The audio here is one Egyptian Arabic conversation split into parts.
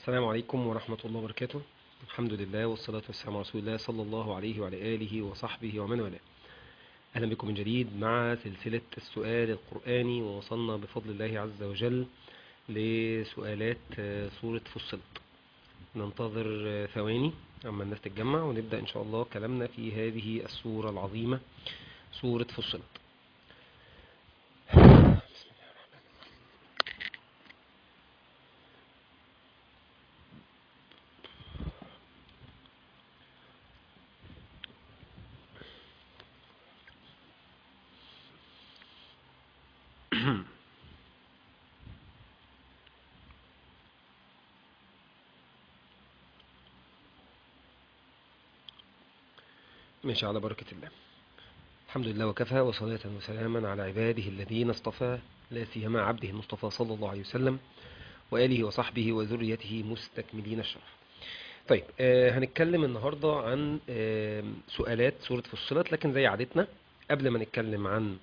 السلام عليكم ورحمة الله وبركاته الحمد لله والصلاة والسلام على رسول الله صلى الله عليه وعلى آله وصحبه ومن والاه أهلا بكم من جديد مع سلسلة السؤال القرآني ووصلنا بفضل الله عز وجل لسؤالات آه، سورة فصلت ننتظر آه، ثواني أما الناس تتجمع ونبدأ إن شاء الله كلامنا في هذه السورة العظيمة سورة فصلت ماشي على بركة الله الحمد لله وكفى وصلاة وسلاما على عباده الذين اصطفى لا سيما عبده المصطفى صلى الله عليه وسلم وآله وصحبه وذريته مستكملين الشرف طيب آه هنتكلم النهاردة عن آه سؤالات سورة فصلت لكن زي عادتنا قبل ما نتكلم عن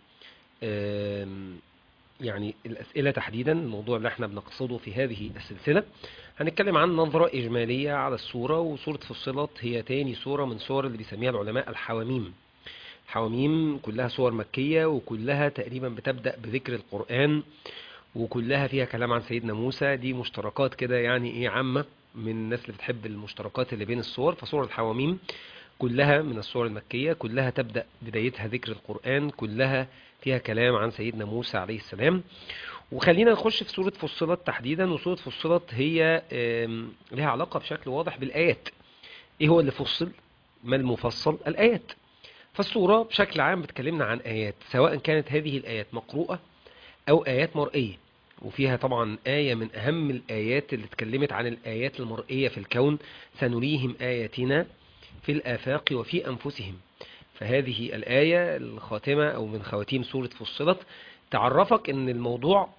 آه يعني الأسئلة تحديدا الموضوع اللي احنا بنقصده في هذه السلسلة هنتكلم عن نظرة إجمالية على السورة وسورة فصلت هي تاني سورة من سور اللي بيسميها العلماء الحواميم حواميم كلها سور مكية وكلها تقريبا بتبدأ بذكر القرآن وكلها فيها كلام عن سيدنا موسى دي مشتركات كده يعني ايه عامة من الناس اللي بتحب المشتركات اللي بين السور فسورة الحواميم كلها من السور المكية كلها تبدأ بدايتها ذكر القرآن كلها فيها كلام عن سيدنا موسى عليه السلام وخلينا نخش في سورة فصلت تحديدا وسورة فصلت هي آم، لها علاقة بشكل واضح بالآيات ايه هو اللي فصل ما المفصل الآيات فالسورة بشكل عام بتكلمنا عن آيات سواء كانت هذه الآيات مقروءة أو آيات مرئية وفيها طبعا آية من أهم الآيات اللي اتكلمت عن الآيات المرئية في الكون سنريهم آياتنا في الآفاق وفي أنفسهم فهذه الآية الخاتمة أو من خواتيم سورة فصلت تعرفك أن الموضوع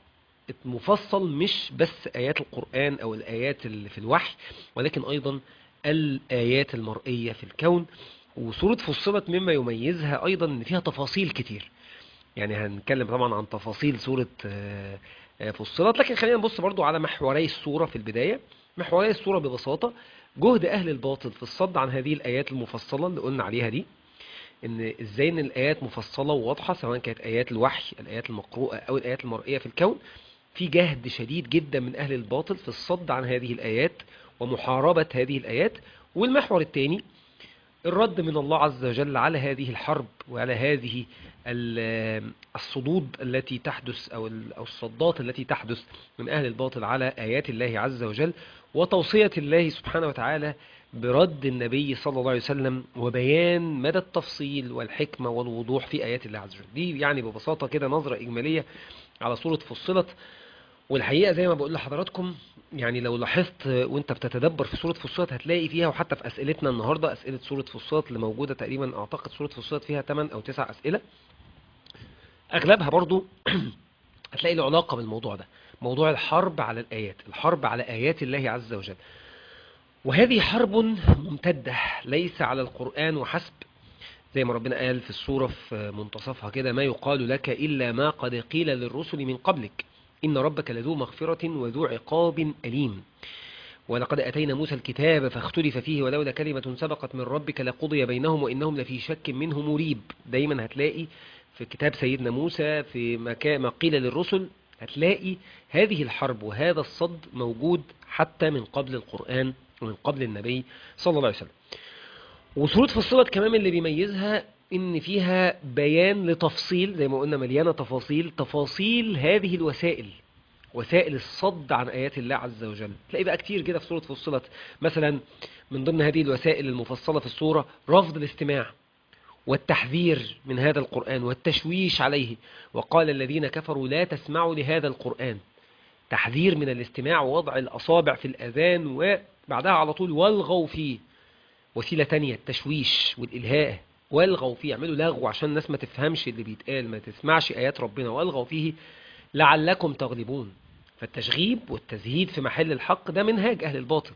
مفصل مش بس آيات القرآن أو الآيات اللي في الوحي ولكن أيضا الآيات المرئية في الكون وسورة فصلت مما يميزها أيضا أن فيها تفاصيل كتير يعني هنتكلم طبعا عن تفاصيل سورة آه، آه، فصلت لكن خلينا نبص برضو على محوري السورة في البداية محوري السورة ببساطة جهد أهل الباطل في الصد عن هذه الآيات المفصلة اللي قلنا عليها دي ان ازاي ان الايات مفصله وواضحه سواء كانت ايات الوحي الايات المقروءه او الايات المرئيه في الكون في جهد شديد جدا من اهل الباطل في الصد عن هذه الايات ومحاربه هذه الايات والمحور الثاني الرد من الله عز وجل على هذه الحرب وعلى هذه ال- الصدود التي تحدث او ال- او الصدات التي تحدث من اهل الباطل على ايات الله عز وجل وتوصيه الله سبحانه وتعالى برد النبي صلى الله عليه وسلم وبيان مدى التفصيل والحكمة والوضوح في آيات الله عز وجل دي يعني ببساطة كده نظرة إجمالية على سورة فصلت والحقيقة زي ما بقول لحضراتكم يعني لو لاحظت وانت بتتدبر في سورة فصلت هتلاقي فيها وحتى في أسئلتنا النهاردة أسئلة سورة فصلت اللي موجودة تقريبا أعتقد سورة فصلت فيها 8 أو 9 أسئلة أغلبها برضو هتلاقي له علاقة بالموضوع ده موضوع الحرب على الآيات الحرب على آيات الله عز وجل وهذه حرب ممتدة ليس على القرآن وحسب زي ما ربنا قال في السورة في منتصفها كده ما يقال لك إلا ما قد قيل للرسل من قبلك إن ربك لذو مغفرة وذو عقاب أليم ولقد أتينا موسى الكتاب فاختلف فيه ولولا كلمة سبقت من ربك لقضي بينهم وإنهم لفي شك منه مريب دايما هتلاقي في كتاب سيدنا موسى في مكا- ما قيل للرسل هتلاقي هذه الحرب وهذا الصد موجود حتى من قبل القرآن ومن قبل النبي صلى الله عليه وسلم وسورة فصلت كمان اللي بيميزها ان فيها بيان لتفصيل زي ما قلنا مليانة تفاصيل تفاصيل هذه الوسائل وسائل الصد عن آيات الله عز وجل تلاقي بقى كتير كده في سورة فصلت مثلا من ضمن هذه الوسائل المفصلة في السورة رفض الاستماع والتحذير من هذا القرآن والتشويش عليه وقال الذين كفروا لا تسمعوا لهذا القرآن تحذير من الاستماع ووضع الأصابع في الأذان وبعدها على طول والغوا فيه وسيلة تانية التشويش والإلهاء والغوا فيه اعملوا لغو عشان الناس ما تفهمش اللي بيتقال ما تسمعش آيات ربنا والغوا فيه لعلكم تغلبون فالتشغيب والتزهيد في محل الحق ده منهاج أهل الباطل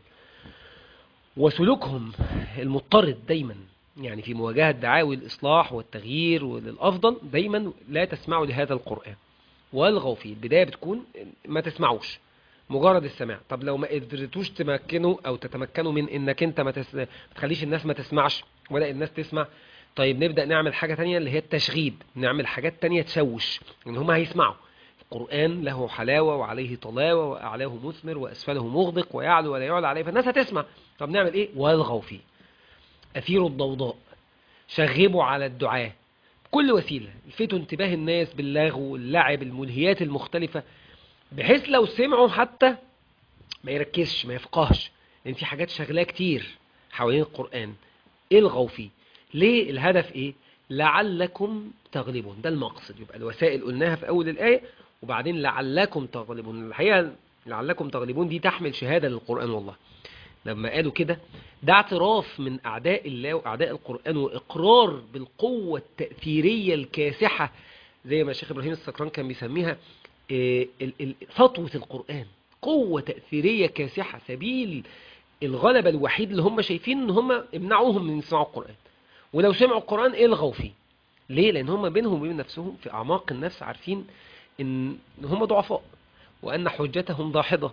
وسلوكهم المضطرد دايما يعني في مواجهة دعاوي الإصلاح والتغيير وللأفضل دايما لا تسمعوا لهذا القرآن والغوا فيه البداية بتكون ما تسمعوش مجرد السماع طب لو ما قدرتوش تمكنوا او تتمكنوا من انك انت ما, تس... ما تخليش الناس ما تسمعش ولا الناس تسمع طيب نبدأ نعمل حاجة تانية اللي هي التشغيب نعمل حاجات تانية تشوش ان هم هيسمعوا القرآن له حلاوة وعليه طلاوة وأعلاه مثمر وأسفله مغدق ويعلو ولا يعلى عليه فالناس هتسمع طب نعمل ايه والغوا فيه أثيروا الضوضاء شغبوا على الدعاء كل وسيلة الفتوا انتباه الناس باللغو واللعب الملهيات المختلفة بحيث لو سمعوا حتى ما يركزش ما يفقهش لان في حاجات شغلاه كتير حوالين القرآن الغوا فيه ليه الهدف ايه لعلكم تغلبون ده المقصد يبقى الوسائل قلناها في اول الآية وبعدين لعلكم تغلبون الحقيقة لعلكم تغلبون دي تحمل شهادة للقرآن والله لما قالوا كده ده اعتراف من أعداء الله وأعداء القرآن وإقرار بالقوة التأثيرية الكاسحة زي ما الشيخ إبراهيم السكران كان بيسميها إيه، ال- ال- سطوة القرآن قوة تأثيرية كاسحة سبيل الغلبة الوحيد اللي هم شايفين ان هم امنعوهم من يسمعوا القرآن ولو سمعوا القرآن الغوا فيه ليه لان هم بينهم وبين نفسهم في اعماق النفس عارفين ان هم ضعفاء وان حجتهم داحضة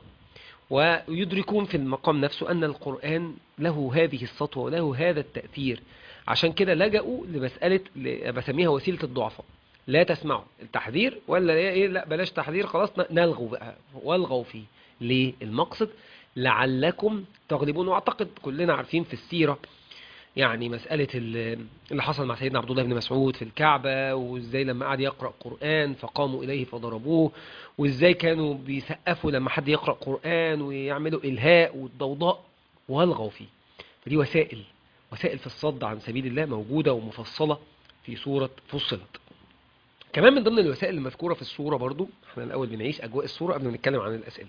ويدركون في المقام نفسه ان القرآن له هذه السطوة وله هذا التأثير عشان كده لجأوا لمسألة ل- بسميها وسيلة الضعفاء لا تسمعوا التحذير ولا ايه لا بلاش تحذير خلاص ن- نلغوا بقى والغوا فيه ليه المقصد لعلكم تغلبون واعتقد كلنا عارفين في السيرة يعني مسألة ال- اللي حصل مع سيدنا عبد الله بن مسعود في الكعبة وازاي لما قعد يقرأ قرآن فقاموا إليه فضربوه وازاي كانوا بيسقفوا لما حد يقرأ قرآن ويعملوا إلهاء والضوضاء والغوا فيه فدي وسائل وسائل في الصد عن سبيل الله موجودة ومفصلة في سورة فصلت كمان من ضمن الوسائل المذكورة في السورة برضو احنا الأول بنعيش أجواء السورة قبل ما نتكلم عن الأسئلة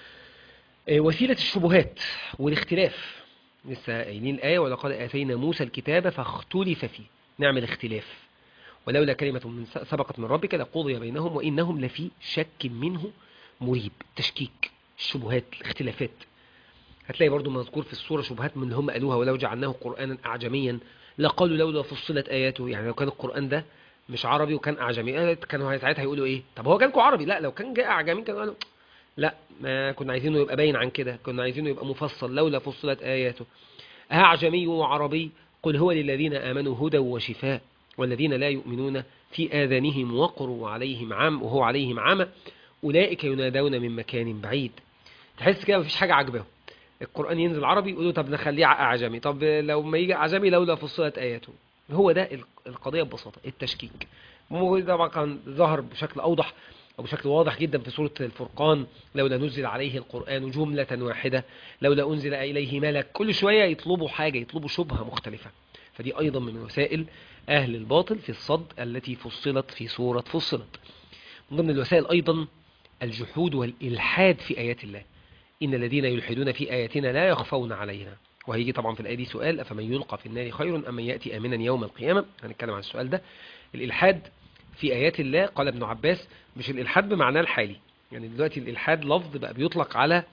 آه، وسيلة الشبهات والاختلاف لسه قايلين الآية ولقد آتينا موسى الكتاب فاختلف فيه نعمل اختلاف ولولا كلمة من س- سبقت من ربك لقضي بينهم وإنهم لفي شك منه مريب تشكيك الشبهات الاختلافات هتلاقي برضو مذكور في السورة شبهات من اللي هم قالوها ولو جعلناه قرآنا أعجميا لقالوا لولا فصلت آياته يعني لو كان القرآن ده مش عربي وكان أعجمي آه، كانوا ساعتها هيقولوا إيه طب هو كانكم عربي لا لو كان جاء أعجمي كانوا قالوا لا ما كنا عايزينه يبقى باين عن كده كنا عايزينه يبقى مفصل لولا فصلت آياته أعجمي وعربي قل هو للذين آمنوا هدى وشفاء والذين لا يؤمنون في آذانهم وقر وعليهم عام وهو عليهم عمى أولئك ينادون من مكان بعيد تحس كده مفيش حاجة عاجباهم القرآن ينزل عربي يقولوا طب نخليه أعجمي طب لو ما يجي أعجمي لولا فصلت آياته هو ده القضية ببساطة التشكيك طبعا كان ظهر بشكل أوضح أو بشكل واضح جدا في سورة الفرقان لولا نزل عليه القرآن جملة واحدة لولا أنزل إليه ملك كل شوية يطلبوا حاجة يطلبوا شبهة مختلفة فدي أيضا من وسائل أهل الباطل في الصد التي فصلت في سورة فصلت من ضمن الوسائل أيضا الجحود والإلحاد في آيات الله إن الذين يلحدون في آياتنا لا يخفون علينا وهيجي طبعا في الآية دي سؤال أفمن يلقى في النار خير أم من يأتي آمنا يوم القيامة هنتكلم عن السؤال ده الإلحاد في آيات الله قال ابن عباس مش الإلحاد بمعناه الحالي يعني دلوقتي الإلحاد لفظ بقى بيطلق على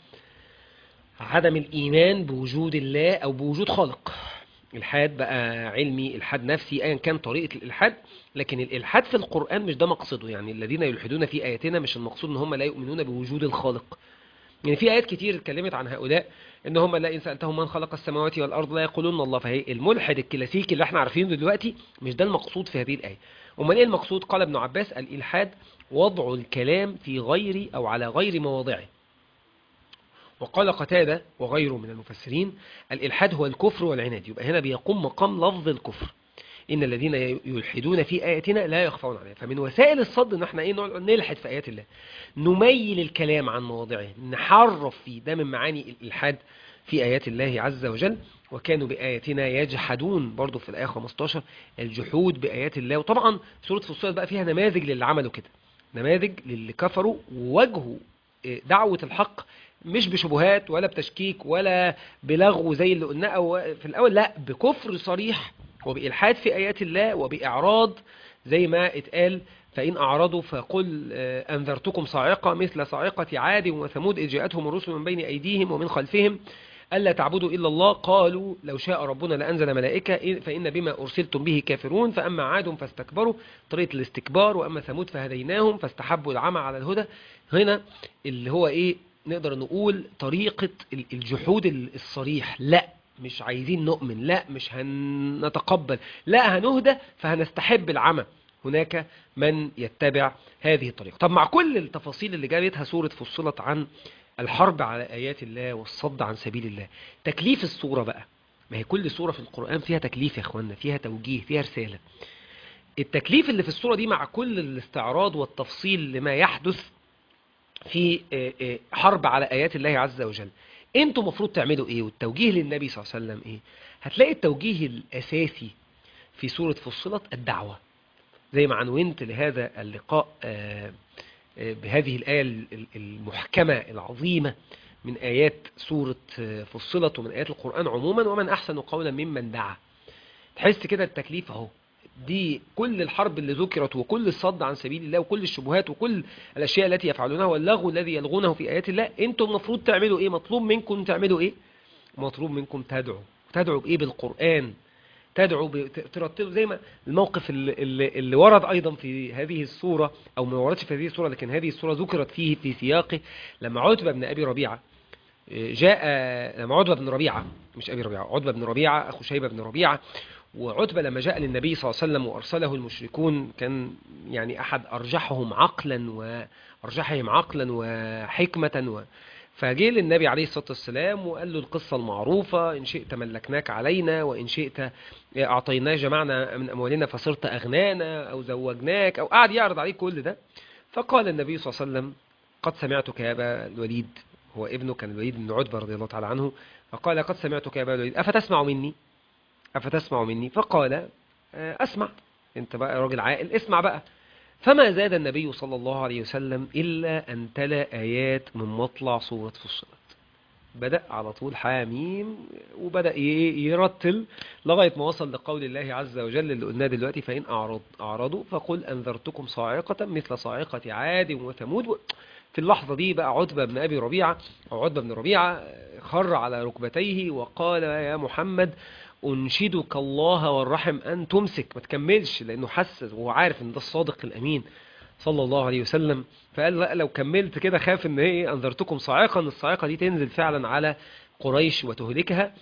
عدم الإيمان بوجود الله أو بوجود خالق الحاد بقى علمي الحاد نفسي ايا كان طريقة الالحاد لكن الالحاد في القرآن مش ده مقصده يعني الذين يلحدون في اياتنا مش المقصود ان هم لا يؤمنون بوجود الخالق يعني في ايات كتير اتكلمت عن هؤلاء ان هم لا ان سالتهم من خلق السماوات والارض لا يقولون الله فهي الملحد الكلاسيكي اللي احنا عارفينه دلوقتي مش ده المقصود في هذه الايه امال ايه المقصود قال ابن عباس الالحاد وضع الكلام في غير او على غير مواضعه وقال قتادة وغيره من المفسرين الإلحاد هو الكفر والعناد يبقى هنا بيقوم مقام لفظ الكفر إن الذين يلحدون في آياتنا لا يخفون عليها فمن وسائل الصد إن احنا إيه نلحد في آيات الله نميل الكلام عن مواضعه نحرف فيه ده من معاني الإلحاد في آيات الله عز وجل وكانوا بآياتنا يجحدون برضو في الآية 15 الجحود بآيات الله وطبعا سورة فصلت بقى فيها نماذج للي عملوا كده نماذج للي كفروا وواجهوا دعوة الحق مش بشبهات ولا بتشكيك ولا بلغو زي اللي قلناه أو في الأول لا بكفر صريح وبإلحاد في آيات الله وبإعراض زي ما اتقال فإن أعرضوا فقل أنذرتكم صاعقة مثل صاعقة عاد وثمود إذ جاءتهم الرسل من بين أيديهم ومن خلفهم ألا تعبدوا إلا الله قالوا لو شاء ربنا لأنزل ملائكة فإن بما أرسلتم به كافرون فأما عاد فاستكبروا طريقة الاستكبار وأما ثمود فهديناهم فاستحبوا العمى على الهدى هنا اللي هو إيه نقدر نقول طريقة ال- الجحود ال- الصريح لا مش عايزين نؤمن لا مش هنتقبل لا هنهدى فهنستحب العمى هناك من يتبع هذه الطريقة طب مع كل التفاصيل اللي جابتها سورة فصلت عن الحرب على آيات الله والصد عن سبيل الله تكليف السورة بقى ما هي كل سورة في القرآن فيها تكليف يا اخوانا فيها توجيه فيها رسالة التكليف اللي في السورة دي مع كل الاستعراض والتفصيل لما يحدث في آه، آه، حرب على آيات الله عز وجل انتوا المفروض تعملوا ايه والتوجيه للنبي صلى الله عليه وسلم ايه هتلاقي التوجيه الأساسي في سورة فصلت الدعوة زي ما عنونت لهذا اللقاء آه، آه، بهذه الآية ال- ال- المحكمة العظيمة من آيات سورة آه، فصلت ومن آيات القرآن عموما ومن أحسن قولا ممن دعا تحس كده التكليف اهو دي كل الحرب اللي ذكرت وكل الصد عن سبيل الله وكل الشبهات وكل الأشياء التي يفعلونها واللغو الذي يلغونه في آيات الله انتم المفروض تعملوا ايه مطلوب منكم تعملوا ايه مطلوب منكم تدعوا تدعوا بايه بالقرآن تدعو ب- ت- ترتلوا زي ما الموقف اللي, اللي, اللي ورد أيضا في هذه السورة أو ما وردش في هذه السورة لكن هذه السورة ذكرت فيه في سياقه لما عتبة بن أبي ربيعة جاء لما عتبة بن ربيعة مش أبي ربيعة عتبة بن ربيعة أخو شيبة بن ربيعة وعتبة لما جاء للنبي صلى الله عليه وسلم وأرسله المشركون كان يعني أحد أرجحهم عقلا وأرجحهم عقلا وحكمة و فجه للنبي عليه الصلاة والسلام وقال له القصة المعروفة إن شئت ملكناك علينا وإن شئت أعطيناه جمعنا من أموالنا فصرت أغنانا أو زوجناك أو قعد يعرض عليه كل ده فقال النبي صلى الله عليه وسلم قد سمعتك يا أبا الوليد هو ابنه كان الوليد بن عتبة رضي الله تعالى عنه فقال قد سمعتك يا أبا الوليد أفتسمع مني أفتسمع مني فقال آه، أسمع أنت بقى راجل عاقل اسمع بقى فما زاد النبي صلى الله عليه وسلم إلا أن تلا آيات من مطلع سورة فصلت بدأ على طول حاميم وبدأ ي- يرتل لغاية ما وصل لقول الله عز وجل اللي قلناه دلوقتي فإن أعرض أعرضوا فقل أنذرتكم صاعقة مثل صاعقة عاد وثمود و- في اللحظة دي بقى عتبة بن أبي ربيعة أو عتبة بن ربيعة خر على ركبتيه وقال يا محمد أنشدك الله والرحم أن تمسك ما تكملش لأنه حسس وهو عارف أن ده الصادق الأمين صلى الله عليه وسلم فقال لا لو كملت كده خاف ان ايه انذرتكم صاعقا الصاعقه دي تنزل فعلا على قريش وتهلكها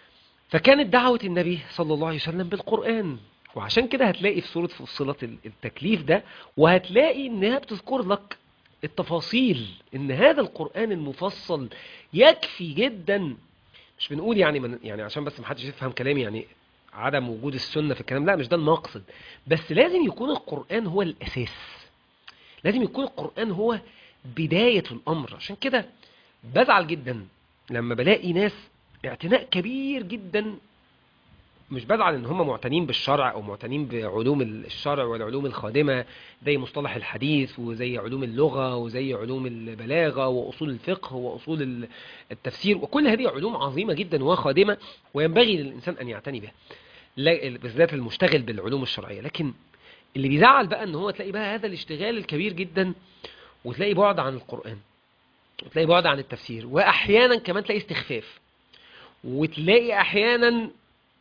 فكانت دعوه النبي صلى الله عليه وسلم بالقران وعشان كده هتلاقي في سوره فصلت ال- التكليف ده وهتلاقي انها بتذكر لك التفاصيل ان هذا القران المفصل يكفي جدا مش بنقول يعني من يعني عشان بس محدش يفهم كلامي يعني عدم وجود السنه في الكلام لا مش ده المقصد بس لازم يكون القران هو الاساس لازم يكون القرآن هو بداية الأمر عشان كده بزعل جدا لما بلاقي ناس اعتناء كبير جدا مش بزعل ان هم معتنين بالشرع او معتنين بعلوم الشرع والعلوم الخادمة زي مصطلح الحديث وزي علوم اللغة وزي علوم البلاغة واصول الفقه واصول ال- التفسير وكل هذه علوم عظيمة جدا وخادمة وينبغي للإنسان أن يعتني بها لا- بالذات المشتغل بالعلوم الشرعية لكن اللي بيزعل بقى ان هو تلاقي بقى هذا الاشتغال الكبير جدا وتلاقي بعد عن القرآن وتلاقي بعد عن التفسير واحيانا كمان تلاقي استخفاف وتلاقي احيانا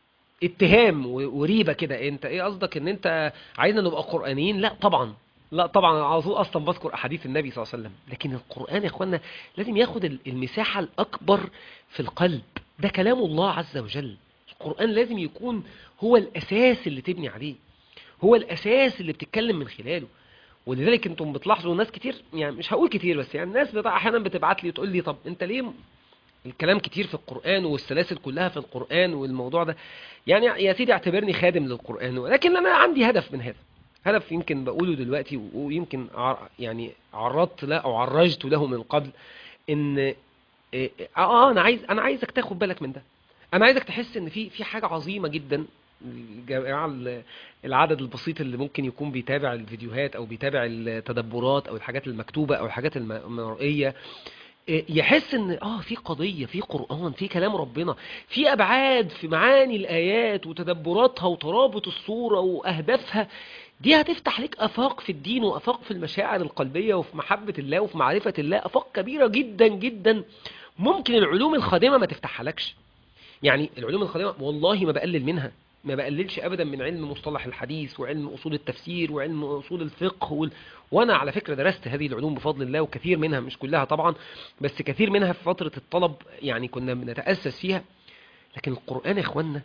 اتهام و- وريبة كده انت ايه قصدك ان انت عايزنا نبقى قرآنيين لا طبعا لا طبعا على طول اصلا بذكر احاديث النبي صلى الله عليه وسلم لكن القرآن يا اخوانا لازم ياخد ال- المساحة الاكبر في القلب ده كلام الله عز وجل القرآن لازم يكون هو الاساس اللي تبني عليه هو الاساس اللي بتتكلم من خلاله ولذلك انتم بتلاحظوا ناس كتير يعني مش هقول كتير بس يعني الناس بتاع احيانا بتبعت لي تقول لي طب انت ليه الكلام كتير في القرآن والسلاسل كلها في القرآن والموضوع ده يعني يا سيدي اعتبرني خادم للقرآن ولكن انا عندي هدف من هذا هدف يمكن بقوله دلوقتي ويمكن ع- يعني عرضت له او عرجت له من قبل ان اه آه، انا عايز انا عايزك تاخد بالك من ده انا عايزك تحس ان في في حاجه عظيمه جدا الجماعه ال- العدد البسيط اللي ممكن يكون بيتابع الفيديوهات او بيتابع التدبرات او الحاجات المكتوبه او الحاجات الم- المرئيه إيه، يحس ان اه في قضيه في قران في كلام ربنا في ابعاد في معاني الايات وتدبراتها وترابط الصوره واهدافها دي هتفتح لك افاق في الدين وافاق في المشاعر القلبيه وفي محبه الله وفي معرفه الله افاق كبيره جدا جدا ممكن العلوم الخادمه ما تفتحها لكش يعني العلوم الخادمه والله ما بقلل منها ما بقللش ابدا من علم مصطلح الحديث وعلم اصول التفسير وعلم اصول الفقه وال... وانا على فكره درست هذه العلوم بفضل الله وكثير منها مش كلها طبعا بس كثير منها في فتره الطلب يعني كنا بنتاسس فيها لكن القران يا اخوانا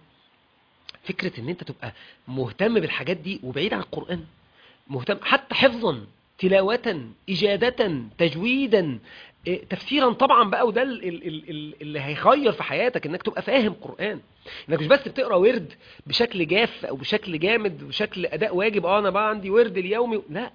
فكره ان انت تبقى مهتم بالحاجات دي وبعيد عن القران مهتم حتى حفظا تلاوة إجادة تجويدا إيه، تفسيرا طبعا بقى وده ال- ال- ال- ال- اللي هيغير في حياتك انك تبقى فاهم قرآن انك مش بس بتقرا ورد بشكل جاف او بشكل جامد بشكل اداء واجب اه انا بقى عندي ورد اليومي لا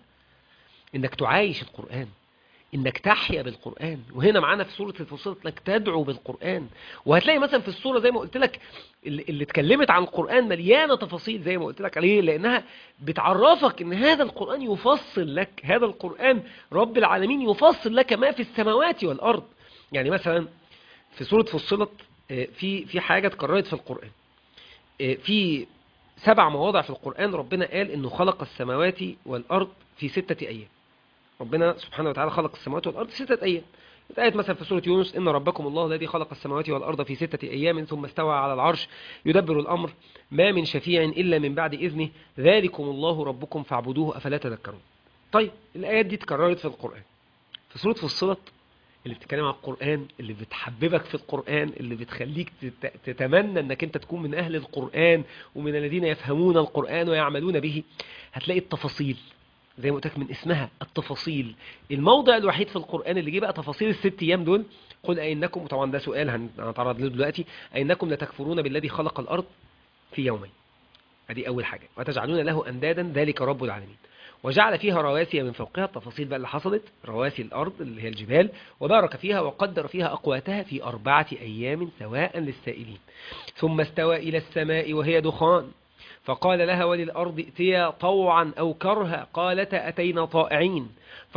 انك تعايش القرآن انك تحيا بالقرآن وهنا معانا في سورة الفصلت انك تدعو بالقرآن وهتلاقي مثلا في السورة زي ما قلت لك اللي اللي اتكلمت عن القرآن مليانة تفاصيل زي ما قلت لك عليه لانها بتعرفك ان هذا القرآن يفصل لك هذا القرآن رب العالمين يفصل لك ما في السماوات والارض يعني مثلا في سورة فصلت آه، في في حاجة اتكررت في القرآن آه، في سبع مواضع في القرآن ربنا قال انه خلق السماوات والارض في ستة ايام ربنا سبحانه وتعالى خلق السماوات والأرض في ستة أيام آية مثلا في سورة يونس إن ربكم الله الذي خلق السماوات والأرض في ستة أيام ثم استوى على العرش يدبر الأمر ما من شفيع إلا من بعد إذنه ذلكم الله ربكم فاعبدوه أفلا تذكرون طيب الآيات دي اتكررت في القرآن في سورة فصلت اللي بتتكلم عن القرآن اللي بتحببك في القرآن اللي بتخليك تت- تتمنى انك انت تكون من اهل القرآن ومن الذين يفهمون القرآن ويعملون به هتلاقي التفاصيل زي ما قلت لك من اسمها التفاصيل الموضع الوحيد في القرآن اللي جه بقى تفاصيل الست ايام دول قل أئنكم وطبعا ده سؤال هن- هنتعرض له دلوقتي أئنكم لتكفرون بالذي خلق الأرض في يومين ادي أول حاجة وتجعلون له أندادا ذلك رب العالمين وجعل فيها رواسي من فوقها التفاصيل بقى اللي حصلت رواسي الأرض اللي هي الجبال وبارك فيها وقدر فيها أقواتها في أربعة أيام سواء للسائلين ثم استوى إلى السماء وهي دخان فقال لها وللأرض ائتيا طوعا أو كرها قالتا أتينا طائعين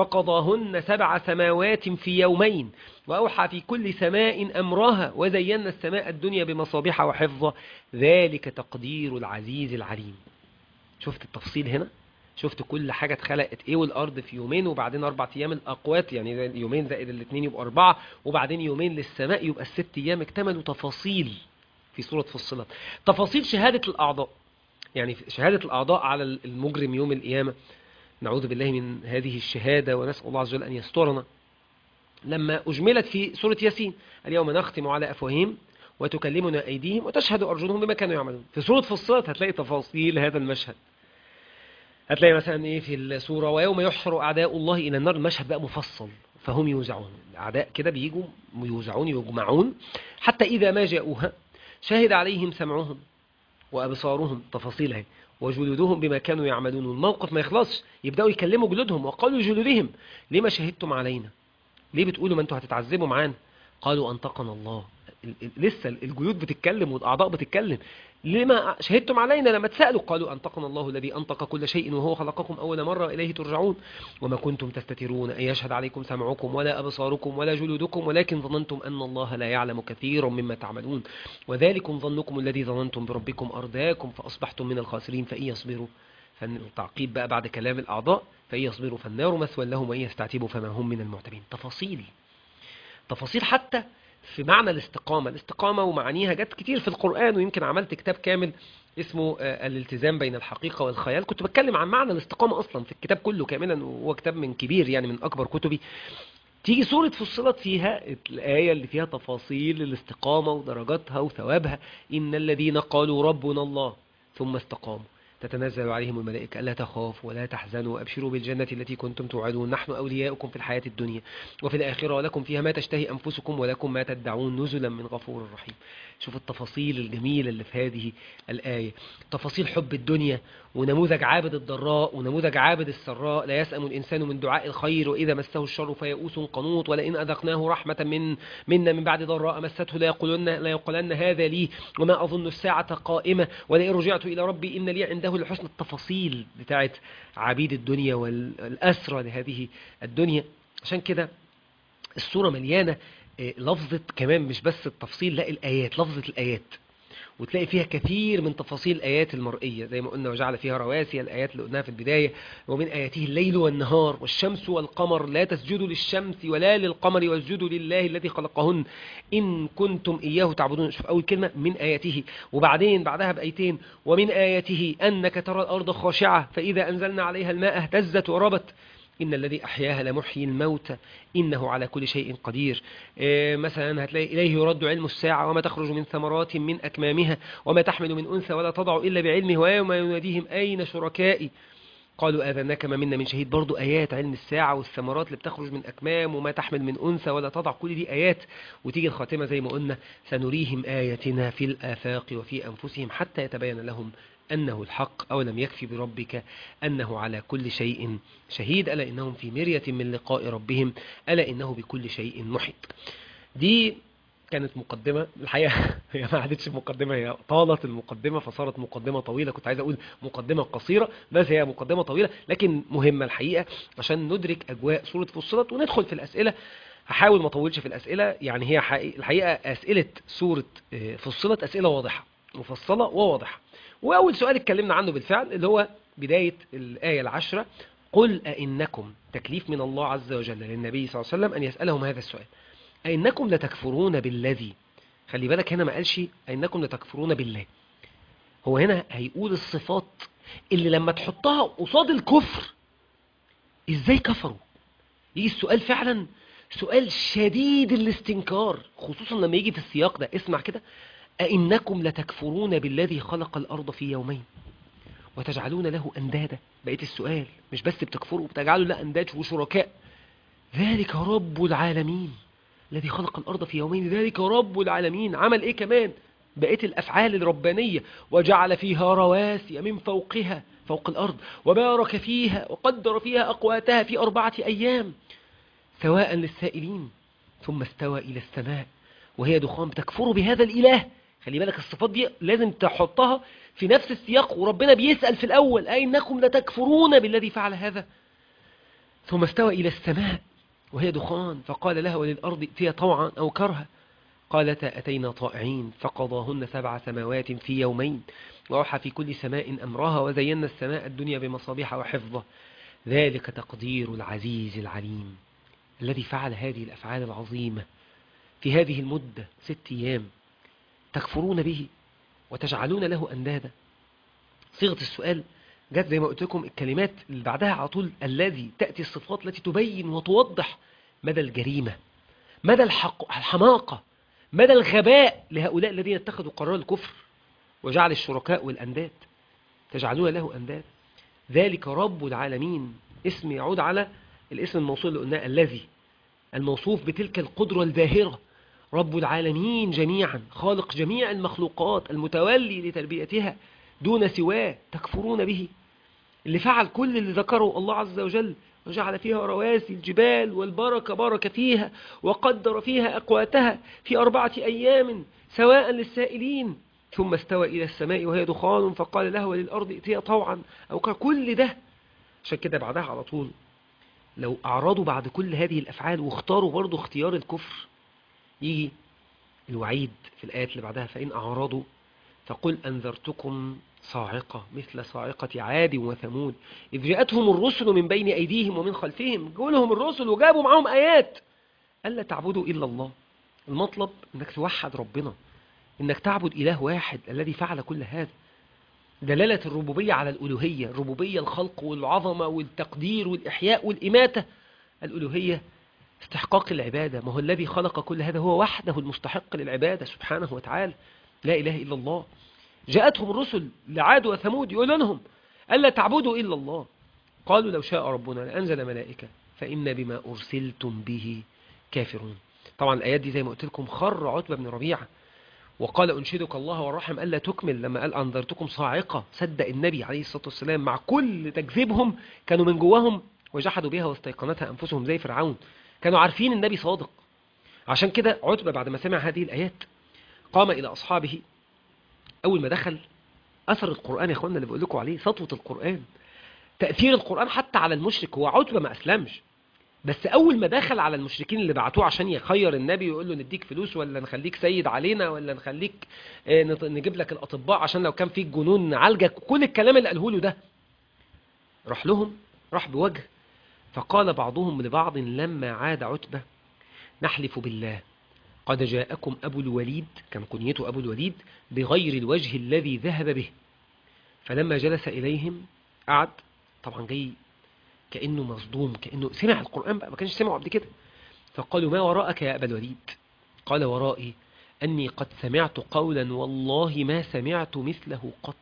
فقضاهن سبع سماوات في يومين وأوحى في كل سماء أمرها وزينا السماء الدنيا بمصابيح وحفظا ذلك تقدير العزيز العليم شفت التفصيل هنا شفت كل حاجة اتخلقت ايه والارض في يومين وبعدين اربع ايام الاقوات يعني زي يومين زائد الاثنين يبقى اربعة وبعدين يومين للسماء يبقى الست ايام اكتملوا تفاصيل في سورة فصلت تفاصيل شهادة الاعضاء يعني شهادة الاعضاء على المجرم يوم القيامة نعوذ بالله من هذه الشهادة ونسأل الله عز وجل ان يسترنا لما اجملت في سورة ياسين اليوم نختم على افواههم وتكلمنا ايديهم وتشهد ارجلهم بما كانوا يعملون في سورة فصلت هتلاقي تفاصيل هذا المشهد هتلاقي مثلا ايه في السورة ويوم يحشر أعداء الله إلى النار المشهد بقى مفصل فهم يوزعون الأعداء كده بيجوا يوزعون يجمعون حتى إذا ما جاءوها شهد عليهم سمعهم وأبصارهم تفاصيل اهي وجلودهم بما كانوا يعملون الموقف ما يخلصش يبدأوا يكلموا جلودهم وقالوا جلودهم لما شهدتم علينا ليه بتقولوا ما انتوا هتتعذبوا معانا قالوا أنطقنا الله ال- ال- لسه الجلود بتتكلم والأعضاء بتتكلم لما شهدتم علينا لما تسألوا قالوا أنطقنا الله الذي أنطق كل شيء وهو خلقكم أول مرة إليه ترجعون وما كنتم تستترون أن يشهد عليكم سمعكم ولا أبصاركم ولا جلودكم ولكن ظننتم أن الله لا يعلم كثيرا مما تعملون وذلكم ظنكم الذي ظننتم بربكم أرداكم فأصبحتم من الخاسرين فإن يصبروا فالتعقيب بقى بعد كلام الأعضاء فإن يصبروا فالنار مثوى لهم وإن يستعتبوا فما هم من المعتبين تفاصيل تفاصيل حتى في معنى الاستقامة الاستقامة ومعانيها جت كتير في القرآن ويمكن عملت كتاب كامل اسمه آه، الالتزام بين الحقيقة والخيال كنت بتكلم عن معنى الاستقامة أصلا في الكتاب كله كاملا وهو كتاب من كبير يعني من أكبر كتبي تيجي سورة فصلت فيها الآية اللي فيها تفاصيل الاستقامة ودرجاتها وثوابها إن الذين قالوا ربنا الله ثم استقاموا تتنزل عليهم الملائكة ألا تخافوا ولا تحزنوا وأبشروا بالجنة التي كنتم توعدون نحن أولياؤكم في الحياة الدنيا وفي الآخرة ولكم فيها ما تشتهي أنفسكم ولكم ما تدعون نزلا من غفور رحيم شوف التفاصيل الجميلة اللي في هذه الآية تفاصيل حب الدنيا ونموذج عابد الضراء ونموذج عابد السراء لا يسأم الإنسان من دعاء الخير وإذا مسه الشر فيئوس قنوط ولئن أذقناه رحمة من منا من بعد ضراء مسته لا يقولن لا يقولن هذا لي وما أظن الساعة قائمة ولئن رجعت إلى ربي إن لي عنده لحسن التفاصيل بتاعت عبيد الدنيا والأسرى لهذه الدنيا عشان كده السورة مليانة آه، لفظة كمان مش بس التفصيل لا الآيات لفظة الآيات وتلاقي فيها كثير من تفاصيل الآيات المرئية زي ما قلنا وجعل فيها رواسي الآيات اللي قلناها في البداية ومن آياته الليل والنهار والشمس والقمر لا تسجدوا للشمس ولا للقمر واسجدوا لله الذي خلقهن إن كنتم إياه تعبدون شوف أول كلمة من آياته وبعدين بعدها بآيتين ومن آياته أنك ترى الأرض خاشعة فإذا أنزلنا عليها الماء اهتزت وربت إن الذي أحياها لمحيي الموتى إنه على كل شيء قدير إيه مثلا هتلاقي إليه يرد علم الساعة وما تخرج من ثمرات من أكمامها وما تحمل من أنثى ولا تضع إلا بعلمه ويوم يناديهم أين شركائي قالوا آذناك ما منا من شهيد برضو آيات علم الساعة والثمرات اللي بتخرج من أكمام وما تحمل من أنثى ولا تضع كل دي آيات وتيجي الخاتمة زي ما قلنا سنريهم آياتنا في الآفاق وفي أنفسهم حتى يتبين لهم أنه الحق أو لم يكفي بربك أنه على كل شيء شهيد ألا إنهم في مرية من لقاء ربهم ألا إنه بكل شيء محيط دي كانت مقدمة الحقيقة هي ما عادتش مقدمة هي طالت المقدمة فصارت مقدمة طويلة كنت عايز أقول مقدمة قصيرة بس هي مقدمة طويلة لكن مهمة الحقيقة عشان ندرك أجواء سورة فصلت وندخل في الأسئلة هحاول ما اطولش في الأسئلة يعني هي حقيقة الحقيقة أسئلة سورة فصلت أسئلة واضحة مفصلة وواضحة وأول سؤال اتكلمنا عنه بالفعل اللي هو بداية الآية العشرة قل أئنكم تكليف من الله عز وجل للنبي صلى الله عليه وسلم أن يسألهم هذا السؤال أئنكم لتكفرون بالذي خلي بالك هنا ما قالش أئنكم لتكفرون بالله هو هنا هيقول الصفات اللي لما تحطها قصاد الكفر ازاي كفروا يجي السؤال فعلا سؤال شديد الاستنكار خصوصا لما يجي في السياق ده اسمع كده أئنكم لتكفرون بالذي خلق الأرض في يومين وتجعلون له أندادا بقيت السؤال مش بس بتكفروا بتجعلوا له أنداد وشركاء ذلك رب العالمين الذي خلق الأرض في يومين ذلك رب العالمين عمل إيه كمان بقيت الأفعال الربانية وجعل فيها رواسي من فوقها فوق الأرض وبارك فيها وقدر فيها أقواتها في أربعة أيام سواء للسائلين ثم استوى إلى السماء وهي دخان بتكفر بهذا الإله خلي بالك الصفات دي لازم تحطها في نفس السياق وربنا بيسأل في الأول أئنكم لتكفرون بالذي فعل هذا ثم استوى إلى السماء وهي دخان فقال لها وللأرض ائتيا طوعا أو كرها قالتا أتينا طائعين فقضاهن سبع سماوات في يومين وأوحى في كل سماء أمرها وزينا السماء الدنيا بمصابيح وحفظة ذلك تقدير العزيز العليم الذي فعل هذه الأفعال العظيمة في هذه المدة ست أيام تكفرون به وتجعلون له أندادا صيغة السؤال جت زي ما قلت لكم الكلمات اللي بعدها على طول الذي تأتي الصفات التي تبين وتوضح مدى الجريمة مدى الحق الحماقة مدى الغباء لهؤلاء الذين اتخذوا قرار الكفر وجعل الشركاء والأنداد تجعلون له أنداد ذلك رب العالمين اسم يعود على الاسم الموصول اللي قلناه الذي الموصوف بتلك القدرة الباهرة رب العالمين جميعا خالق جميع المخلوقات المتولي لتربيتها دون سواه تكفرون به اللي فعل كل اللي ذكره الله عز وجل وجعل فيها رواسي الجبال والبركة بارك فيها وقدر فيها أقواتها في أربعة أيام سواء للسائلين ثم استوى إلى السماء وهي دخان فقال له وللأرض ائتيا طوعا أو كل ده عشان كده بعدها على طول لو أعرضوا بعد كل هذه الأفعال واختاروا برضو اختيار الكفر يجي الوعيد في الآيات اللي بعدها فإن أعرضوا فقل أنذرتكم صاعقة مثل صاعقة عاد وثمود إذ جاءتهم الرسل من بين أيديهم ومن خلفهم جولهم الرسل وجابوا معهم آيات ألا تعبدوا إلا الله المطلب أنك توحد ربنا أنك تعبد إله واحد الذي فعل كل هذا دلالة الربوبية على الألوهية الربوبية الخلق والعظمة والتقدير والإحياء والإماتة الألوهية استحقاق العبادة ما هو الذي خلق كل هذا هو وحده المستحق للعبادة سبحانه وتعالى لا إله إلا الله جاءتهم الرسل لعاد وثمود يقول لهم ألا تعبدوا إلا الله قالوا لو شاء ربنا لأنزل ملائكة فإن بما أرسلتم به كافرون طبعا الآيات دي زي ما قلت لكم خر عتبة بن ربيعة وقال أنشدك الله والرحم ألا تكمل لما قال أنذرتكم صاعقة صدق النبي عليه الصلاة والسلام مع كل تكذيبهم كانوا من جواهم وجحدوا بها واستيقنتها أنفسهم زي فرعون كانوا عارفين النبي صادق عشان كده عتبة بعد ما سمع هذه الآيات قام إلى أصحابه أول ما دخل أثر القرآن يا أخوانا اللي بقول لكم عليه سطوة القرآن تأثير القرآن حتى على المشرك هو عتبة ما أسلمش بس اول ما دخل على المشركين اللي بعتوه عشان يخير النبي ويقول له نديك فلوس ولا نخليك سيد علينا ولا نخليك آه، نط- نجيب لك الاطباء عشان لو كان فيك جنون نعالجك كل الكلام اللي قاله له ده راح لهم راح بوجه فقال بعضهم لبعض لما عاد عتبة نحلف بالله قد جاءكم أبو الوليد كان كنيته أبو الوليد بغير الوجه الذي ذهب به فلما جلس إليهم قعد طبعا جاي كأنه مصدوم كأنه سمع القرآن بقى ما كانش سمعه قبل كده فقالوا ما وراءك يا أبا الوليد قال ورائي أني قد سمعت قولا والله ما سمعت مثله قط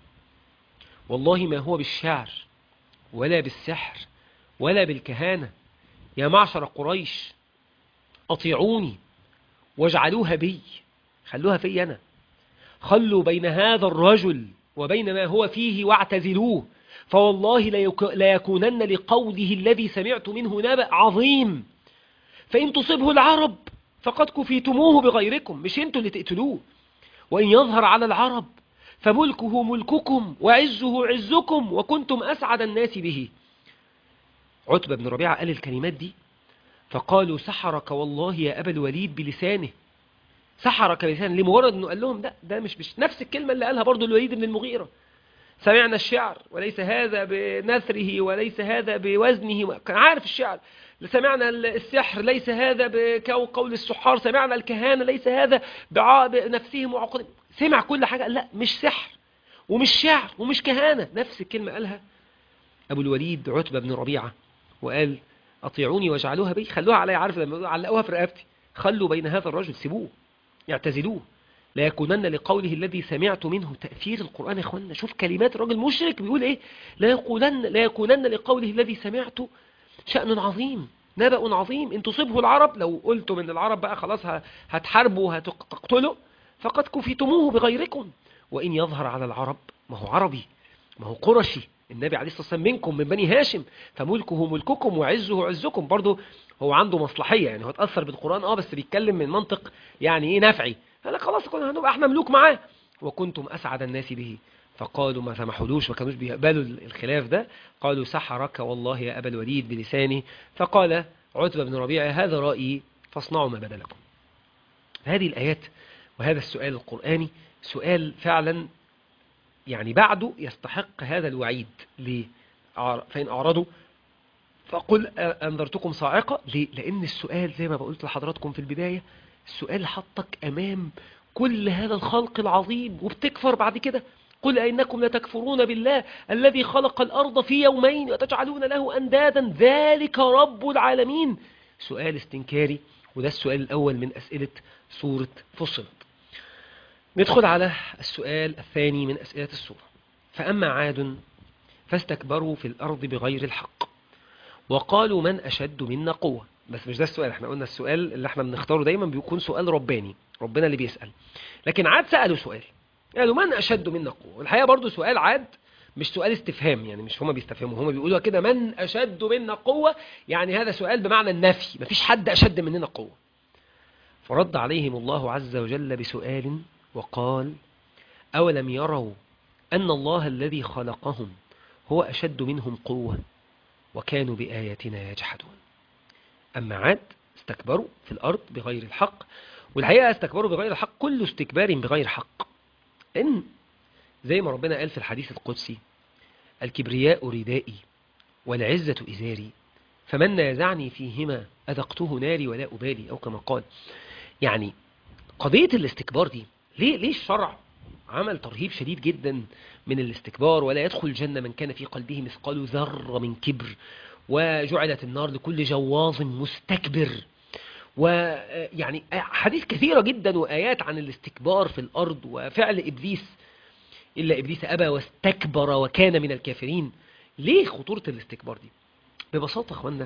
والله ما هو بالشعر ولا بالسحر ولا بالكهانة يا معشر قريش أطيعوني واجعلوها بي خلوها في أنا خلوا بين هذا الرجل وبين ما هو فيه واعتزلوه فوالله ليك- ليكونن لقوله الذي سمعت منه نبأ عظيم فإن تصبه العرب فقد كفيتموه بغيركم مش انتوا اللي تقتلوه وإن يظهر على العرب فملكه ملككم وعزه عزكم وكنتم أسعد الناس به عتبة بن ربيعة قال الكلمات دي فقالوا سحرك والله يا أبا الوليد بلسانه سحرك بلسانه لمجرد أنه قال لهم ده, ده مش, مش نفس الكلمة اللي قالها برضو الوليد بن المغيرة سمعنا الشعر وليس هذا بنثره وليس هذا بوزنه كان عارف الشعر سمعنا السحر ليس هذا بقول السحار سمعنا الكهانة ليس هذا بع- بنفسهم وعقولهم سمع كل حاجة قال لا مش سحر ومش شعر ومش كهانة نفس الكلمة قالها أبو الوليد عتبة بن ربيعة وقال أطيعوني واجعلوها بي خلوها علي عارف لما يقولوا علقوها في رقبتي خلوا بين هذا الرجل سيبوه يعتزلوه لا يكونن لقوله الذي سمعت منه تأثير القرآن يا اخوانا شوف كلمات الراجل مشرك بيقول ايه لا يقولن لا يكونن لقوله الذي سمعت شأن عظيم نبأ عظيم ان تصبه العرب لو قلتم ان العرب بقى خلاص ه- هتحاربوا وهتقتلوا فقد كفيتموه بغيركم وإن يظهر على العرب ما هو عربي ما هو قرشي النبي عليه الصلاة والسلام منكم من بني هاشم فملكه ملككم وعزه عزكم برضه هو عنده مصلحية يعني هو اتأثر بالقرآن اه بس بيتكلم من منطق يعني ايه نفعي قال لك خلاص كنا هنبقى احنا ملوك معاه وكنتم أسعد الناس به فقالوا ما سمحولوش ما كانوش بيقبلوا الخلاف ده قالوا سحرك والله يا أبا الوليد بلسانه فقال عتبة بن ربيعة هذا رأيي فاصنعوا ما بدا لكم هذه الآيات وهذا السؤال القرآني سؤال فعلا يعني بعده يستحق هذا الوعيد ليه أعر- فإن أعرضوا فقل أ- أنذرتكم صاعقة ليه لأن السؤال زي ما قلت لحضراتكم في البداية السؤال حطك أمام كل هذا الخلق العظيم وبتكفر بعد كده قل أئنكم لتكفرون بالله الذي خلق الأرض في يومين وتجعلون له أندادا ذلك رب العالمين سؤال استنكاري وده السؤال الأول من أسئلة سورة فصلت ندخل على السؤال الثاني من أسئلة السورة فأما عاد فاستكبروا في الأرض بغير الحق وقالوا من أشد منا قوة بس مش ده السؤال احنا قلنا السؤال اللي احنا بنختاره دايما بيكون سؤال رباني ربنا اللي بيسأل لكن عاد سألوا سؤال قالوا من أشد منا قوة والحقيقة برضو سؤال عاد مش سؤال استفهام يعني مش هما بيستفهموا هما بيقولوا كده من أشد منا قوة يعني هذا سؤال بمعنى النفي مفيش حد أشد مننا قوة فرد عليهم الله عز وجل بسؤال وقال أولم يروا أن الله الذي خلقهم هو أشد منهم قوة وكانوا بآياتنا يجحدون أما عاد استكبروا في الأرض بغير الحق والحقيقة استكبروا بغير الحق كل استكبار بغير حق إن زي ما ربنا قال في الحديث القدسي الكبرياء ردائي والعزة إزاري فمن نازعني فيهما أذقته ناري ولا أبالي أو كما قال يعني قضية الاستكبار دي ليه, ليه الشرع عمل ترهيب شديد جدا من الاستكبار ولا يدخل الجنة من كان في قلبه مثقال ذرة من كبر وجعلت النار لكل جواظ مستكبر ويعني حديث كثيرة جدا وآيات عن الاستكبار في الأرض وفعل إبليس إلا إبليس أبى واستكبر وكان من الكافرين ليه خطورة الاستكبار دي ببساطة أخوانا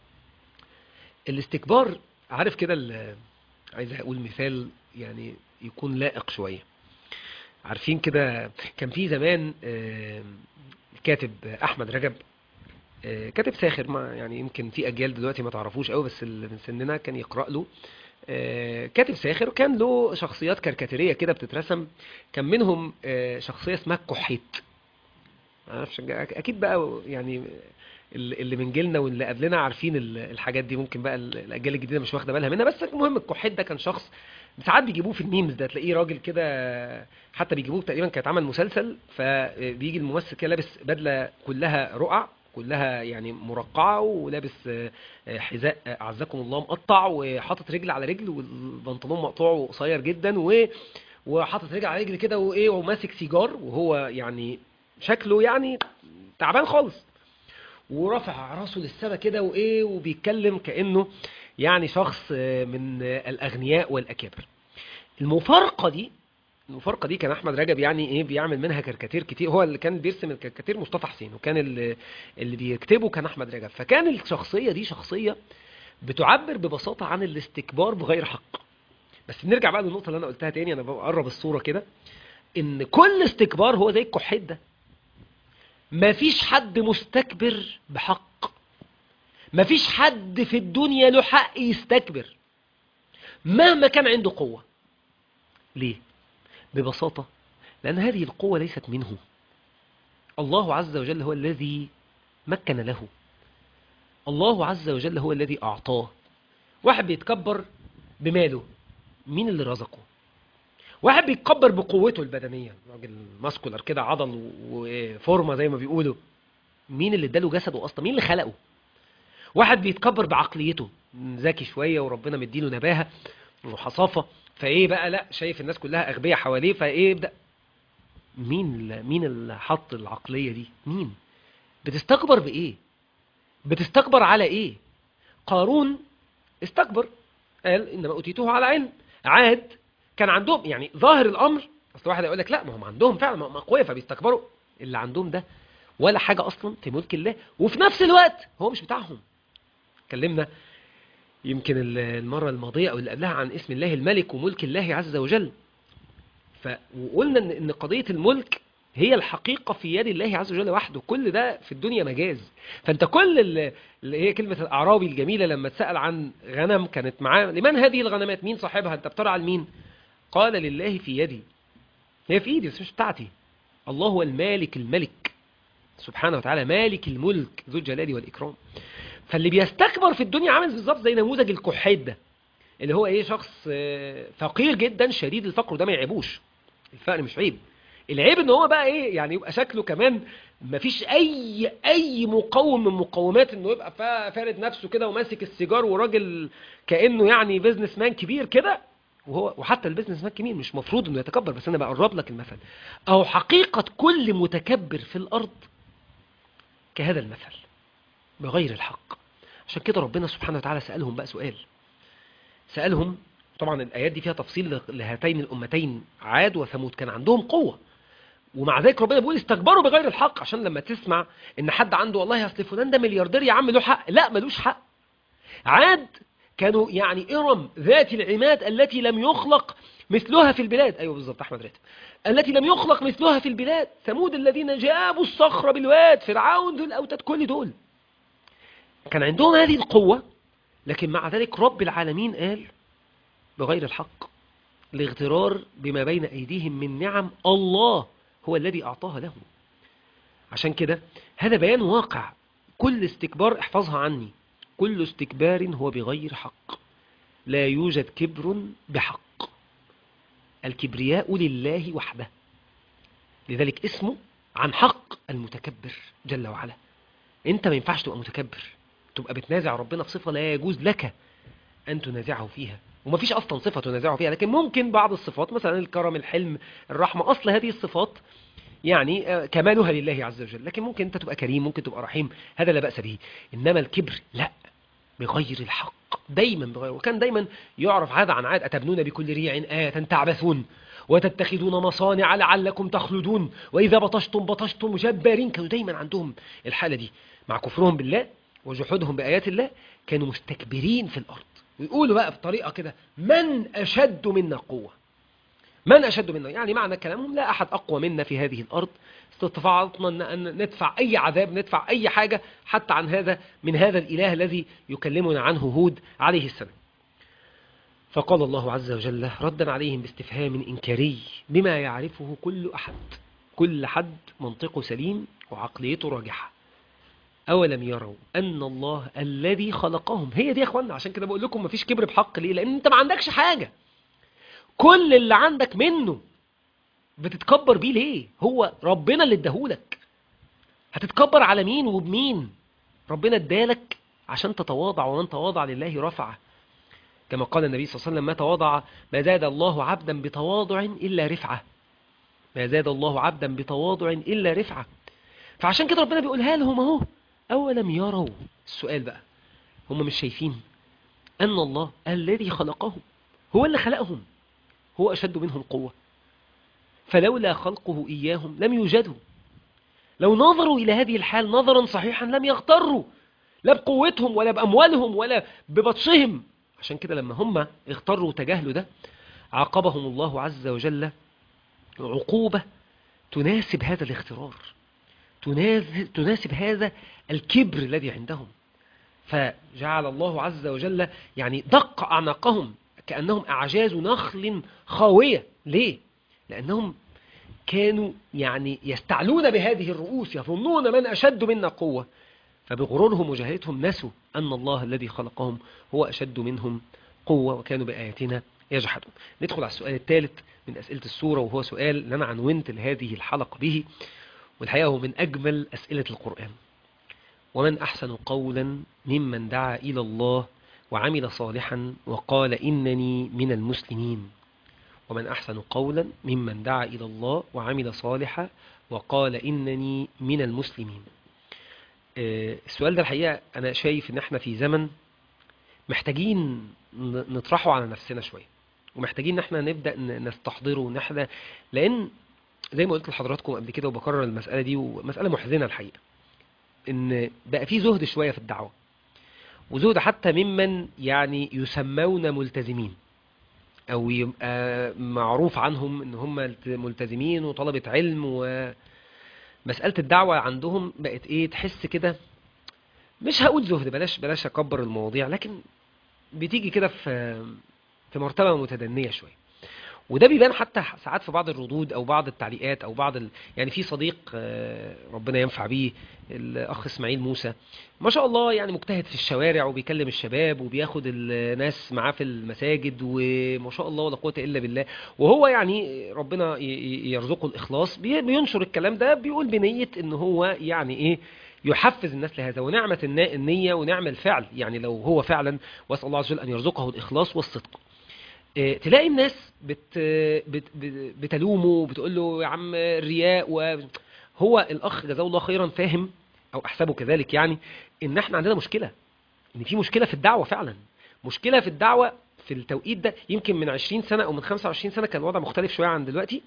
الاستكبار عارف كده ال- عايز أقول مثال يعني يكون لائق شوية عارفين كده كان في زمان آه، الكاتب أحمد رجب آه، كاتب ساخر ما يعني يمكن في أجيال دلوقتي ما تعرفوش قوي بس اللي من سننا كان يقرأ له آه، كاتب ساخر وكان له شخصيات كاريكاتيرية كده بتترسم كان منهم آه، شخصية اسمها الكحيت معرفش اكيد بقى يعني اللي اللي من جيلنا واللي قبلنا عارفين ال- الحاجات دي ممكن بقى ال- الاجيال الجديده مش واخده بالها منها بس المهم الكحيت ده كان شخص ساعات بيجيبوه في الميمز ده تلاقيه راجل كده حتى بيجيبوه تقريبا كانت عمل مسلسل فبيجي الممثل كده لابس بدله كلها رقع كلها يعني مرقعه ولابس آه، آه، حذاء آه، اعزكم الله مقطع وحاطط رجل على رجل والبنطلون مقطوع وقصير جدا و وحاطط رجل على رجل كده وايه وماسك سيجار وهو يعني شكله يعني تعبان خالص ورافع راسه للسما كده وايه وبيتكلم كانه يعني شخص آه، من آه، الاغنياء والاكابر المفارقه دي المفارقه دي كان احمد رجب يعني ايه بيعمل منها كاريكاتير كتير هو اللي كان بيرسم الكاريكاتير مصطفى حسين وكان اللي, اللي بيكتبه كان احمد رجب فكان الشخصيه دي شخصيه بتعبر ببساطه عن الاستكبار بغير حق بس نرجع بقى للنقطه اللي انا قلتها تاني انا بقرب الصوره كده ان كل استكبار هو زي الكحيت ده مفيش حد مستكبر بحق مفيش حد في الدنيا له حق يستكبر مهما كان عنده قوة ليه؟ ببساطة لأن هذه القوة ليست منه الله عز وجل هو الذي مكن له الله عز وجل هو الذي أعطاه واحد بيتكبر بماله مين اللي رزقه واحد بيتكبر بقوته البدنية راجل ماسكولار كده عضل وفورمة زي ما بيقولوا مين اللي اداله جسده اصلا مين اللي خلقه واحد بيتكبر بعقليته ذكي شوية وربنا مديله نباهة وحصافة فايه بقى لا شايف الناس كلها اغبياء حواليه فايه يبدأ مين اللي مين اللي حط العقلية دي مين بتستكبر بايه بتستكبر على ايه قارون استكبر قال انما اوتيته على علم عاد كان عندهم يعني ظاهر الامر اصل واحد يقول لك لا ما هم عندهم فعلا ما هم اقوياء فبيستكبروا اللي عندهم ده ولا حاجه اصلا في ملك الله وفي نفس الوقت هو مش بتاعهم اتكلمنا يمكن ال- المره الماضيه او اللي قبلها عن اسم الله الملك وملك الله عز وجل ف وقلنا ان ان قضيه الملك هي الحقيقه في يد الله عز وجل وحده كل ده في الدنيا مجاز فانت كل ال- اللي هي كلمه الاعرابي الجميله لما اتسال عن غنم كانت معاه لمن هذه الغنمات مين صاحبها انت بترعى لمين قال لله في يدي هي في ايدي بس مش بتاعتي الله هو المالك الملك سبحانه وتعالى مالك الملك ذو الجلال والإكرام فاللي بيستكبر في الدنيا عامل بالظبط زي نموذج الكحيت ده اللي هو ايه شخص آه، فقير جدا شديد الفقر وده ما يعيبوش الفقر مش عيب العيب ان هو بقى ايه يعني يبقى شكله كمان مفيش اي اي مقوم من مقومات انه يبقى فا- فارد نفسه كده وماسك السيجار وراجل كانه يعني بيزنس مان كبير كده وهو وحتى البيزنس مان كبير مش مفروض انه يتكبر بس انا بقرب لك المثل او حقيقه كل متكبر في الارض كهذا المثل بغير الحق عشان كده ربنا سبحانه وتعالى سألهم بقى سؤال سألهم طبعا الآيات دي فيها تفصيل لهاتين الأمتين عاد وثمود كان عندهم قوة ومع ذلك ربنا بيقول استكبروا بغير الحق عشان لما تسمع ان حد عنده والله اصل فلان ده ملياردير يا عم له حق لا ملوش حق عاد كانوا يعني إرم ذات العماد التي لم يخلق مثلها في البلاد أيوة بالظبط أحمد راتب التي لم يخلق مثلها في البلاد ثمود الذين جابوا الصخر بالواد فرعون ذو الأوتاد كل دول كان عندهم هذه القوة لكن مع ذلك رب العالمين قال بغير الحق الاغترار بما بين أيديهم من نعم الله هو الذي أعطاها لهم عشان كده هذا بيان واقع كل استكبار احفظها عني كل استكبار هو بغير حق لا يوجد كبر بحق الكبرياء لله وحده لذلك اسمه عن حق المتكبر جل وعلا انت ما ينفعش تبقى متكبر تبقى بتنازع ربنا في صفة لا يجوز لك أن تنازعه فيها وما فيش أصلا صفة تنازعه فيها لكن ممكن بعض الصفات مثلا الكرم الحلم الرحمة أصل هذه الصفات يعني آه، كمالها لله عز وجل لكن ممكن أنت تبقى كريم ممكن تبقى رحيم هذا لا بأس به إنما الكبر لا بغير الحق دايما بغير وكان دايما يعرف هذا عن عاد أتبنون بكل ريع آية تعبثون وتتخذون مصانع لعلكم تخلدون وإذا بطشتم بطشتم جبارين كانوا دايما عندهم الحالة دي مع كفرهم بالله وجحودهم بآيات الله كانوا مستكبرين في الأرض ويقولوا بقى بطريقة كده من أشد منا قوة من أشد منا يعني معنى كلامهم لا أحد أقوى منا في هذه الأرض استطاعتنا أن- أن ندفع أي عذاب ندفع أي حاجة حتى عن هذا من هذا الإله الذي يكلمنا عنه هود عليه السلام فقال الله عز وجل ردا عليهم باستفهام إنكاري بما يعرفه كل أحد كل حد منطقه سليم وعقليته راجحة أولم يروا أن الله الذي خلقهم هي دي يا أخوانا عشان كده بقول لكم مفيش كبر بحق ليه لأن أنت ما عندكش حاجة كل اللي عندك منه بتتكبر بيه ليه هو ربنا اللي اداهولك هتتكبر على مين وبمين ربنا ادالك عشان تتواضع ومن تواضع لله رفعه كما قال النبي صلى الله عليه وسلم ما تواضع ما زاد الله عبدا بتواضع إلا رفعه ما زاد الله عبدا بتواضع إلا رفعه فعشان كده ربنا بيقولها لهم اهو أولم يروا السؤال بقى هم مش شايفين أن الله الذي خلقهم هو اللي خلقهم هو أشد منهم قوة فلولا خلقه إياهم لم يوجدوا لو نظروا إلى هذه الحال نظرا صحيحا لم يغتروا لا بقوتهم ولا بأموالهم ولا ببطشهم عشان كده لما هم اغتروا وتجاهلوا ده عاقبهم الله عز وجل عقوبة تناسب هذا الاغترار تناسب هذا الكبر الذي عندهم فجعل الله عز وجل يعني دق أعناقهم كأنهم أعجاز نخل خاوية ليه؟ لأنهم كانوا يعني يستعلون بهذه الرؤوس يظنون من أشد منا قوة فبغرورهم وجهلتهم نسوا أن الله الذي خلقهم هو أشد منهم قوة وكانوا بآياتنا يجحدون ندخل على السؤال الثالث من أسئلة السورة وهو سؤال اللي أنا عنونت لهذه الحلقة به والحقيقة هو من أجمل أسئلة القرآن ومن أحسن قولا ممن دعا إلى الله وعمل صالحا وقال إنني من المسلمين ومن أحسن قولا ممن دعا إلى الله وعمل صالحا وقال إنني من المسلمين السؤال ده الحقيقة أنا شايف إن احنا في زمن محتاجين نطرحه على نفسنا شوية ومحتاجين ان احنا نبدأ نستحضره ونحن لأن زي ما قلت لحضراتكم قبل كده وبكرر المسألة دي ومسألة محزنة الحقيقة ان بقى في زهد شوية في الدعوة وزهد حتى ممن يعني يسمون ملتزمين او يبقى معروف عنهم ان هم ملتزمين وطلبة علم ومسألة الدعوة عندهم بقت ايه تحس كده مش هقول زهد بلاش بلاش اكبر المواضيع لكن بتيجي كده في في مرتبة متدنية شوية وده بيبان حتى ساعات في بعض الردود او بعض التعليقات او بعض ال... يعني في صديق ربنا ينفع بيه الاخ اسماعيل موسى ما شاء الله يعني مجتهد في الشوارع وبيكلم الشباب وبياخد الناس معاه في المساجد وما شاء الله ولا قوه الا بالله وهو يعني ربنا يرزقه الاخلاص بينشر الكلام ده بيقول بنيه ان هو يعني ايه يحفز الناس لهذا ونعمة النية ونعمة الفعل يعني لو هو فعلا واسأل الله عز وجل أن يرزقه الإخلاص والصدق تلاقي الناس بت بت بتلومه وبتقول له يا عم الرياء وهو الأخ جزاه الله خيرا فاهم أو أحسبه كذلك يعني إن احنا عندنا مشكلة إن في مشكلة في الدعوة فعلا مشكلة في الدعوة في التوقيت ده يمكن من 20 سنة أو من 25 سنة كان الوضع مختلف شوية عن دلوقتي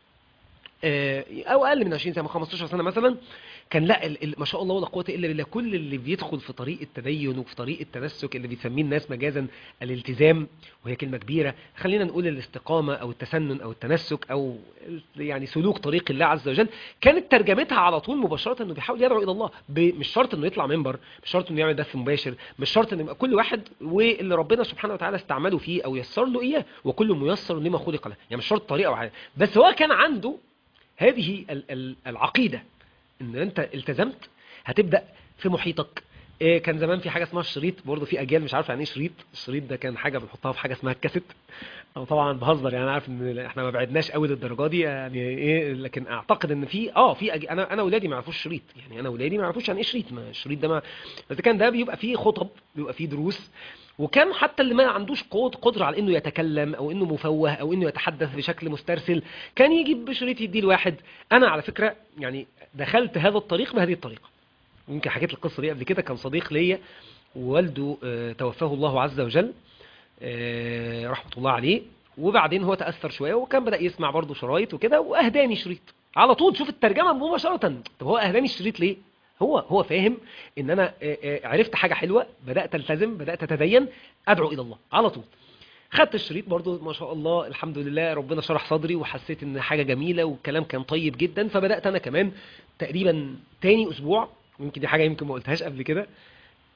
او اقل من 20 سنه 15 سنه مثلا كان لا ال ال ما شاء الله ولا قوه الا بالله كل اللي بيدخل في طريق التدين وفي طريق التنسك اللي بيسميه الناس مجازا الالتزام وهي كلمه كبيره خلينا نقول الاستقامه او التسنن او التنسك او يعني سلوك طريق الله عز وجل كانت ترجمتها على طول مباشره انه بيحاول يدعو الى الله مش شرط انه يطلع منبر مش شرط انه يعمل بث مباشر مش شرط انه يبقى كل واحد واللي ربنا سبحانه وتعالى استعمله فيه او يسر له اياه وكل ميسر لما خلق له يعني مش شرط طريقه او حاجه بس هو كان عنده هذه العقيدة ان انت التزمت هتبدأ في محيطك إيه كان زمان في حاجة اسمها الشريط برضه في اجيال مش عارفه يعني ايه شريط الشريط ده كان حاجة بنحطها في حاجة اسمها الكاسيت انا طبعا بهزر يعني عارف ان احنا ما بعدناش قوي للدرجه دي يعني ايه لكن اعتقد ان في اه في أج... انا انا اولادي ما يعرفوش شريط يعني انا اولادي ما يعرفوش يعني ايه شريط ما الشريط ده ما بس كان ده بيبقى فيه خطب بيبقى فيه دروس وكان حتى اللي ما عندوش قدرة على انه يتكلم او انه مفوه او انه يتحدث بشكل مسترسل كان يجيب بشريط يديه لواحد انا على فكرة يعني دخلت هذا الطريق بهذه الطريقة يمكن حكيت القصة دي قبل كده كان صديق ليا ووالده توفاه الله عز وجل رحمة الله عليه وبعدين هو تأثر شوية وكان بدأ يسمع برضه شرايط وكده واهداني شريط على طول شوف الترجمة مباشرة طب هو اهداني الشريط ليه هو هو فاهم ان انا عرفت حاجة حلوة بدأت التزم بدأت اتدين ادعو الى الله على طول خدت الشريط برضو ما شاء الله الحمد لله ربنا شرح صدري وحسيت ان حاجة جميلة والكلام كان طيب جدا فبدأت انا كمان تقريبا تاني اسبوع يمكن دي حاجة يمكن ما قلتهاش قبل كده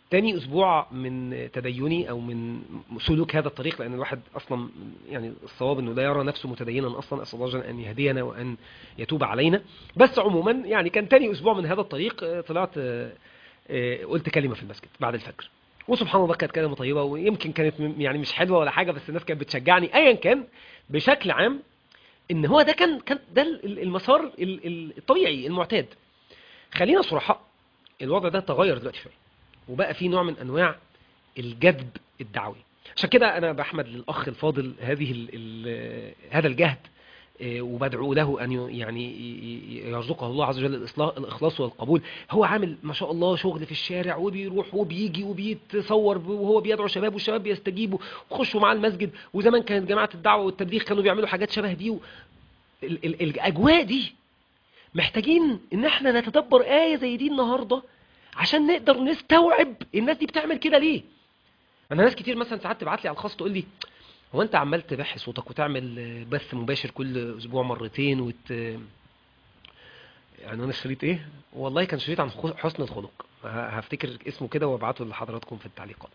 تاني اسبوع من تديني او من سلوك هذا الطريق لان الواحد اصلا يعني الصواب انه لا يرى نفسه متدينا اصلا اسال الله جل ان يهدينا وان يتوب علينا بس عموما يعني كان تاني اسبوع من هذا الطريق آه، طلعت آه، آه، قلت كلمه في المسجد بعد الفجر وسبحان الله كانت كلمه طيبه ويمكن كانت م- يعني مش حلوه ولا حاجه بس الناس كانت بتشجعني ايا كان بشكل عام ان هو ده كان كان ده ال- المسار ال- ال- الطبيعي المعتاد خلينا صرحاء الوضع ده تغير دلوقتي شويه وبقى في نوع من انواع الجذب الدعوي عشان كده انا بحمد للاخ الفاضل هذه ال ال هذا الجهد آه، وبدعو له ان ي- يعني ي- ي- يرزقه الله عز وجل الإصلاح- الاخلاص والقبول هو عامل ما شاء الله شغل في الشارع وبيروح وبيجي وبيتصور ب- وهو بيدعو شباب والشباب بيستجيبوا ويخشوا معاه المسجد وزمان كانت جماعه الدعوه والتبليغ كانوا بيعملوا حاجات شبه دي و- ال- ال- الاجواء دي محتاجين ان احنا نتدبر آية زي دي النهاردة عشان نقدر نستوعب الناس دي بتعمل كده ليه انا ناس كتير مثلا ساعات تبعت لي على الخاص تقول لي هو انت عمال تبحث صوتك وتعمل آه، بث مباشر كل اسبوع مرتين وت يعني انا شريط ايه والله كان شريط عن خو- حسن الخلق ه- هفتكر اسمه كده وابعته لحضراتكم في التعليقات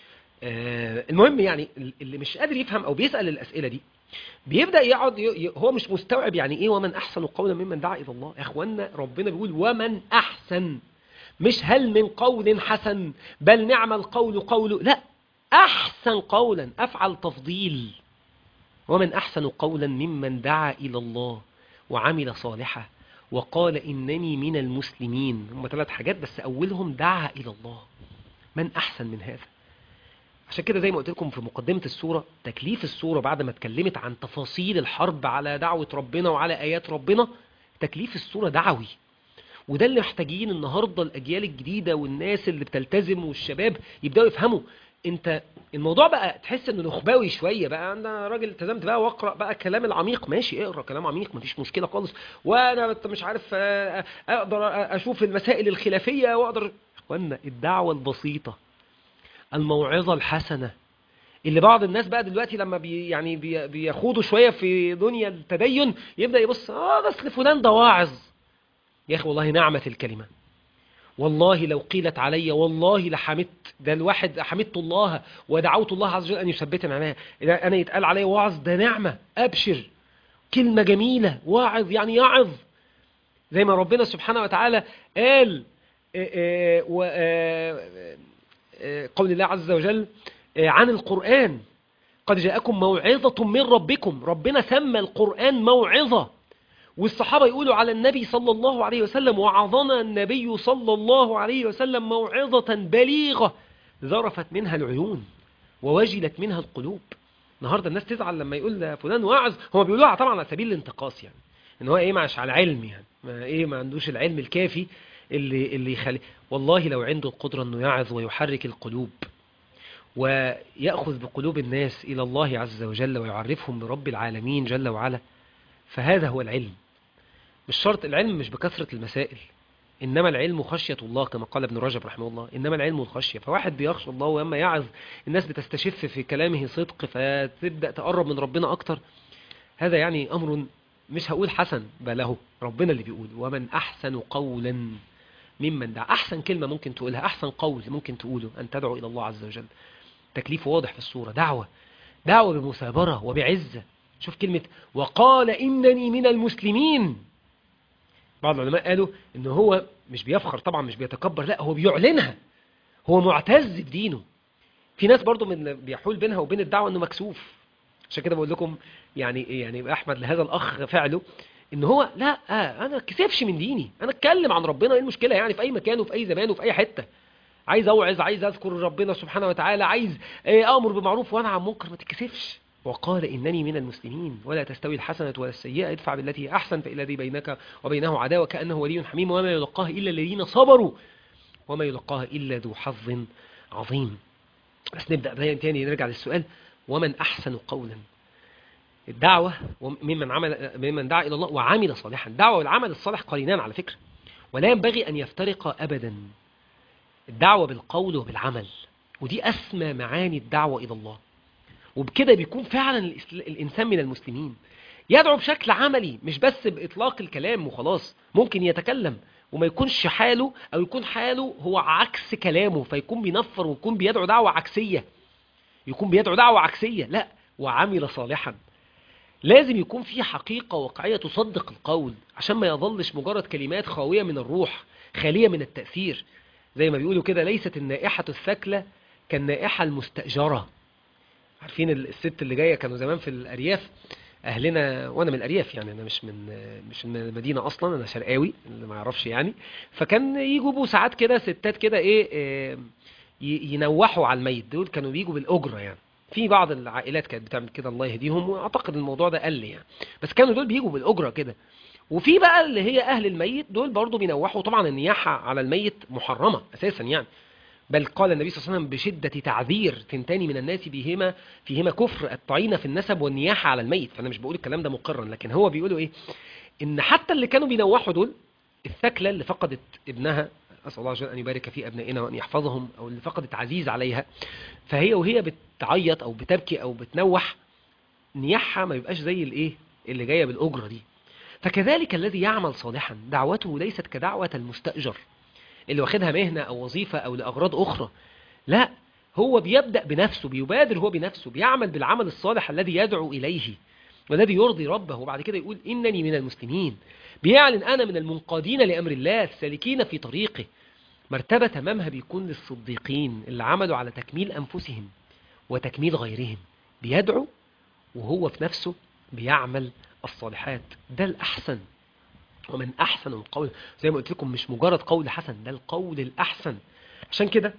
آه، المهم يعني اللي مش قادر يفهم او بيسأل الاسئلة دي بيبدأ يقعد ي... ي... هو مش مستوعب يعني ايه ومن احسن قولا ممن دعا الى الله يا اخوانا ربنا بيقول ومن احسن مش هل من قول حسن بل نعم القول قول لا احسن قولا افعل تفضيل ومن احسن قولا ممن دعا الى الله وعمل صالحا وقال انني من المسلمين هم ثلاث حاجات بس اولهم دعا الى الله من احسن من هذا عشان كده زي ما قلت لكم في مقدمة السورة تكليف السورة بعد ما اتكلمت عن تفاصيل الحرب على دعوة ربنا وعلى آيات ربنا تكليف السورة دعوي وده اللي محتاجين النهاردة الأجيال الجديدة والناس اللي بتلتزم والشباب يبدأوا يفهموا انت الموضوع بقى تحس انه نخبوي شويه بقى انا راجل التزمت بقى واقرا بقى كلام العميق ماشي اقرا كلام عميق مفيش مشكله خالص وانا انت مش عارف آه، اقدر اشوف المسائل الخلافيه واقدر اخوانا الدعوه البسيطه الموعظة الحسنة اللي بعض الناس بقى دلوقتي لما بي يعني بي بيخوضوا شوية في دنيا التدين يبدأ يبص اه بس فلان ده واعظ يا اخي والله نعمة الكلمة والله لو قيلت علي والله لحمدت ده الواحد حمدت الله ودعوت الله عز وجل ان يثبتني عليها اذا انا يتقال علي واعظ ده نعمة ابشر كلمة جميلة واعظ يعني يعظ زي ما ربنا سبحانه وتعالى قال آه، آه، و- آه، آه، قول الله عز وجل آه، عن القرآن قد جاءكم موعظة من ربكم ربنا سمى القرآن موعظة والصحابة يقولوا على النبي صلى الله عليه وسلم وعظنا النبي صلى الله عليه وسلم موعظة بليغة ذرفت منها العيون ووجلت منها القلوب النهاردة الناس تزعل لما يقول فلان واعظ هم بيقولوها طبعا على سبيل الانتقاص يعني ان هو ايه مش على علم يعني ما ايه ما عندوش العلم الكافي اللي اللي يخلي والله لو عنده القدرة انه يعظ ويحرك القلوب ويأخذ بقلوب الناس إلى الله عز وجل ويعرفهم برب العالمين جل وعلا فهذا هو العلم مش شرط العلم مش بكثرة المسائل إنما العلم خشية الله كما قال ابن رجب رحمه الله إنما العلم الخشية فواحد بيخشى الله ولما يعظ الناس بتستشف في كلامه صدق فتبدأ تقرب من ربنا أكتر هذا يعني أمر مش هقول حسن بل هو ربنا اللي بيقول ومن أحسن قولا ممن دعا أحسن كلمة ممكن تقولها أحسن قول ممكن تقوله أن تدعو إلى الله عز وجل تكليف واضح في الصورة دعوة دعوة بمثابرة وبعزة شوف كلمة وقال إنني من المسلمين بعض العلماء قالوا إن هو مش بيفخر طبعا مش بيتكبر لا هو بيعلنها هو معتز بدينه في ناس برضو من بيحول بينها وبين الدعوة إنه مكسوف عشان كده بقول لكم يعني يعني أحمد لهذا الأخ فعله ان هو لا آه انا كسفش من ديني انا اتكلم عن ربنا ايه المشكله يعني في اي مكان وفي اي زمان وفي اي حته عايز اوعظ عايز اذكر ربنا سبحانه وتعالى عايز آه، امر بمعروف وانهى عن منكر ما تتكسفش وقال انني من المسلمين ولا تستوي الحسنه ولا السيئه ادفع بالتي هي احسن فإن الذي بينك وبينه عداوه كانه ولي حميم وما يلقاه الا الذين صبروا وما يلقاها الا ذو حظ عظيم بس نبدا بقى تاني نرجع للسؤال ومن احسن قولا الدعوة ممن عمل ممن دعا إلى الله وعمل صالحا الدعوة والعمل الصالح قرينان على فكرة ولا ينبغي أن يفترقا أبدا الدعوة بالقول وبالعمل ودي أسمى معاني الدعوة إلى الله وبكده بيكون فعلا الإسل- الإنسان من المسلمين يدعو بشكل عملي مش بس بإطلاق الكلام وخلاص ممكن يتكلم وما يكونش حاله او يكون حاله هو عكس كلامه فيكون بينفر ويكون بيدعو دعوة عكسية يكون بيدعو دعوة عكسية لا وعمل صالحا لازم يكون في حقيقة واقعية تصدق القول عشان ما يظلش مجرد كلمات خاوية من الروح خالية من التأثير زي ما بيقولوا كده ليست النائحة الثكلة كالنائحة المستأجرة عارفين الست اللي جاية كانوا زمان في الأرياف أهلنا وأنا من الأرياف يعني أنا مش من مش من المدينة أصلا أنا شرقاوي اللي ما يعرفش يعني فكان يجوا ساعات كده ستات كده إيه آه، ي- ينوحوا على الميت دول كانوا بيجوا بالأجرة يعني في بعض العائلات كانت بتعمل كده الله يهديهم واعتقد الموضوع ده قل يعني بس كانوا دول بيجوا بالاجره كده وفي بقى اللي هي اهل الميت دول برضو بينوحوا طبعا النياحه على الميت محرمه اساسا يعني بل قال النبي صلى الله عليه وسلم بشده تعذير تنتان من الناس بهما فيهما كفر الطعين في النسب والنياحه على الميت فانا مش بقول الكلام ده مقرا لكن هو بيقولوا ايه ان حتى اللي كانوا بينوحوا دول الثكلى اللي فقدت ابنها اسال الله عز وجل ان يبارك في ابنائنا وان يحفظهم او اللي فقدت عزيز عليها فهي وهي بتعيط او بتبكي او بتنوح نياحها ما يبقاش زي الايه اللي جايه بالاجره دي فكذلك الذي يعمل صالحا دعوته ليست كدعوه المستاجر اللي واخدها مهنه او وظيفه او لاغراض اخرى لا هو بيبدا بنفسه بيبادر هو بنفسه بيعمل بالعمل الصالح الذي يدعو اليه والذي يرضي ربه وبعد كده يقول انني من المسلمين بيعلن انا من المنقادين لامر الله السالكين في طريقه مرتبه تمامها بيكون للصديقين اللي عملوا على تكميل انفسهم وتكميل غيرهم بيدعو وهو في نفسه بيعمل الصالحات ده الأحسن ومن أحسن القول زي ما قلت لكم مش مجرد قول حسن ده القول الأحسن عشان كده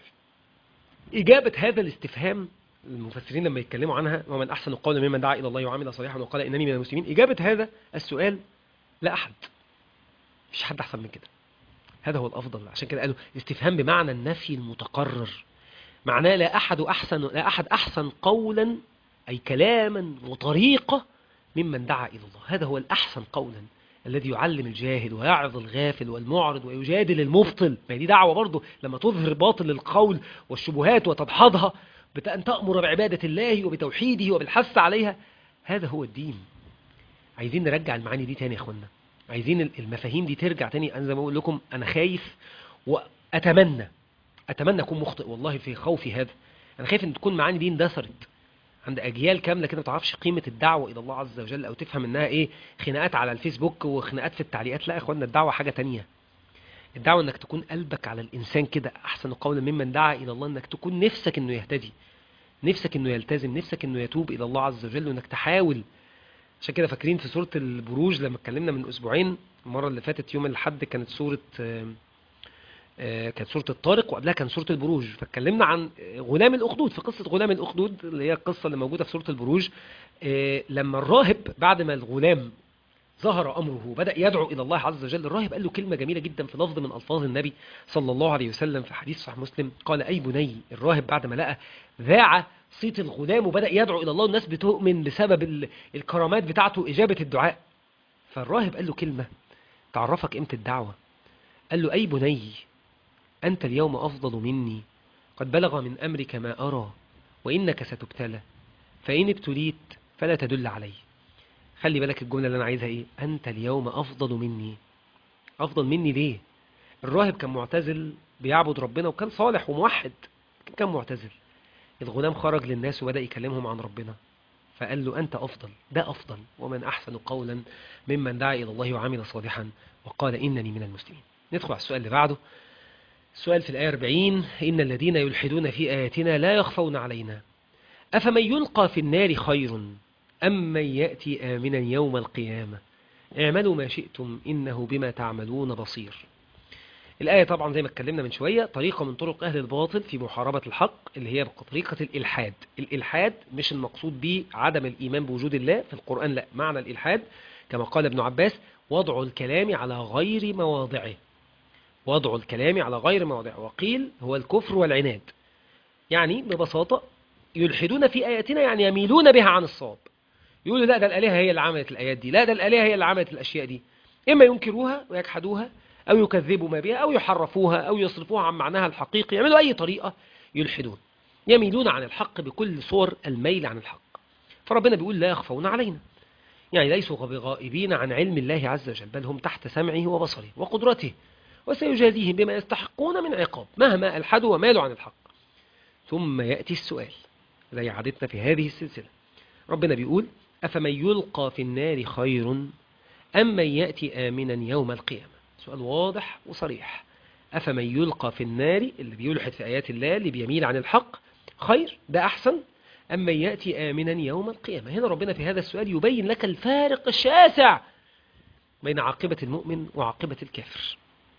إجابة هذا الاستفهام المفسرين لما يتكلموا عنها ومن أحسن القول ممن دعا إلى الله وعمل صالحا وقال إنني من المسلمين إجابة هذا السؤال لا أحد مفيش حد أحسن من كده هذا هو الأفضل عشان كده قالوا استفهام بمعنى النفي المتقرر معناه لا أحد أحسن لا أحد أحسن قولا أي كلاما وطريقة ممن دعا إلى الله هذا هو الأحسن قولا الذي يعلم الجاهل ويعظ الغافل والمعرض ويجادل المبطل ما دي دعوة برضه لما تظهر باطل القول والشبهات وتدحضها بأن تأمر بعبادة الله وبتوحيده وبالحث عليها هذا هو الدين عايزين نرجع المعاني دي تاني يا اخوانا عايزين المفاهيم دي ترجع تاني انا زي ما بقول لكم انا خايف واتمنى اتمنى اكون مخطئ والله في خوفي هذا انا خايف ان تكون معاني دي اندثرت عند اجيال كامله كده ما تعرفش قيمه الدعوه الى الله عز وجل او تفهم انها ايه خناقات على الفيسبوك وخناقات في التعليقات لا يا اخوانا الدعوه حاجه تانية الدعوه انك تكون قلبك على الانسان كده احسن قولا ممن دعا الى الله انك تكون نفسك انه يهتدي نفسك انه يلتزم نفسك انه يتوب الى الله عز وجل وانك تحاول عشان كده فاكرين في سوره البروج لما اتكلمنا من اسبوعين المره اللي فاتت يوم الاحد كانت سوره آم، آه، كانت سوره الطارق وقبلها كان سوره البروج فاتكلمنا عن آه، غلام الاخدود في قصه غلام الاخدود اللي هي القصه اللي موجوده في سوره البروج آه، لما الراهب بعد ما الغلام ظهر امره وبدا يدعو الى الله عز وجل الراهب قال له كلمه جميله جدا في لفظ من الفاظ النبي صلى الله عليه وسلم في حديث صحيح مسلم قال اي بني الراهب بعد ما لقى ذاع صيت الغلام وبدا يدعو الى الله والناس بتؤمن بسبب ال- الكرامات بتاعته اجابه الدعاء فالراهب قال له كلمه تعرفك قيمه الدعوه قال له اي بني انت اليوم افضل مني قد بلغ من امرك ما ارى وانك ستبتلى فان ابتليت فلا تدل علي خلي بالك الجملة اللي أنا عايزها إيه أنت اليوم أفضل مني أفضل مني ليه الراهب كان معتزل بيعبد ربنا وكان صالح وموحد لكن كان معتزل الغلام خرج للناس وبدأ يكلمهم عن ربنا فقال له أنت أفضل ده أفضل ومن أحسن قولا ممن دعا إلى الله وعمل صالحا وقال إنني من المسلمين ندخل على السؤال اللي بعده السؤال في الآية 40 إن الذين يلحدون في آياتنا لا يخفون علينا أفمن يلقى في النار خير أم من يأتي آمنا يوم القيامة اعملوا ما شئتم إنه بما تعملون بصير الآية طبعا زي ما اتكلمنا من شوية طريقة من طرق أهل الباطل في محاربة الحق اللي هي طريقة الإلحاد الإلحاد مش المقصود به عدم الإيمان بوجود الله في القرآن لا معنى الإلحاد كما قال ابن عباس وضع الكلام على غير مواضعه وضع الكلام على غير مواضعه وقيل هو الكفر والعناد يعني ببساطة يلحدون في آياتنا يعني يميلون بها عن الصواب يقولوا لا ده الآلهة هي اللي عملت الآيات دي لا ده الآلهة هي اللي عملت الأشياء دي إما ينكروها ويجحدوها أو يكذبوا ما بها أو يحرفوها أو يصرفوها عن معناها الحقيقي يعملوا أي طريقة يلحدون يميلون عن الحق بكل صور الميل عن الحق فربنا بيقول لا يخفون علينا يعني ليسوا بغائبين عن علم الله عز وجل بل هم تحت سمعه وبصره وقدرته وسيجازيهم بما يستحقون من عقاب مهما ألحدوا ومالوا عن الحق ثم يأتي السؤال زي عادتنا في هذه السلسلة ربنا بيقول أفمن يلقى في النار خير أم من يأتي آمنا يوم القيامة سؤال واضح وصريح أفمن يلقى في النار اللي بيلحد في آيات الله اللي بيميل عن الحق خير ده أحسن أم من يأتي آمنا يوم القيامة هنا ربنا في هذا السؤال يبين لك الفارق الشاسع بين عاقبة المؤمن وعاقبة الكافر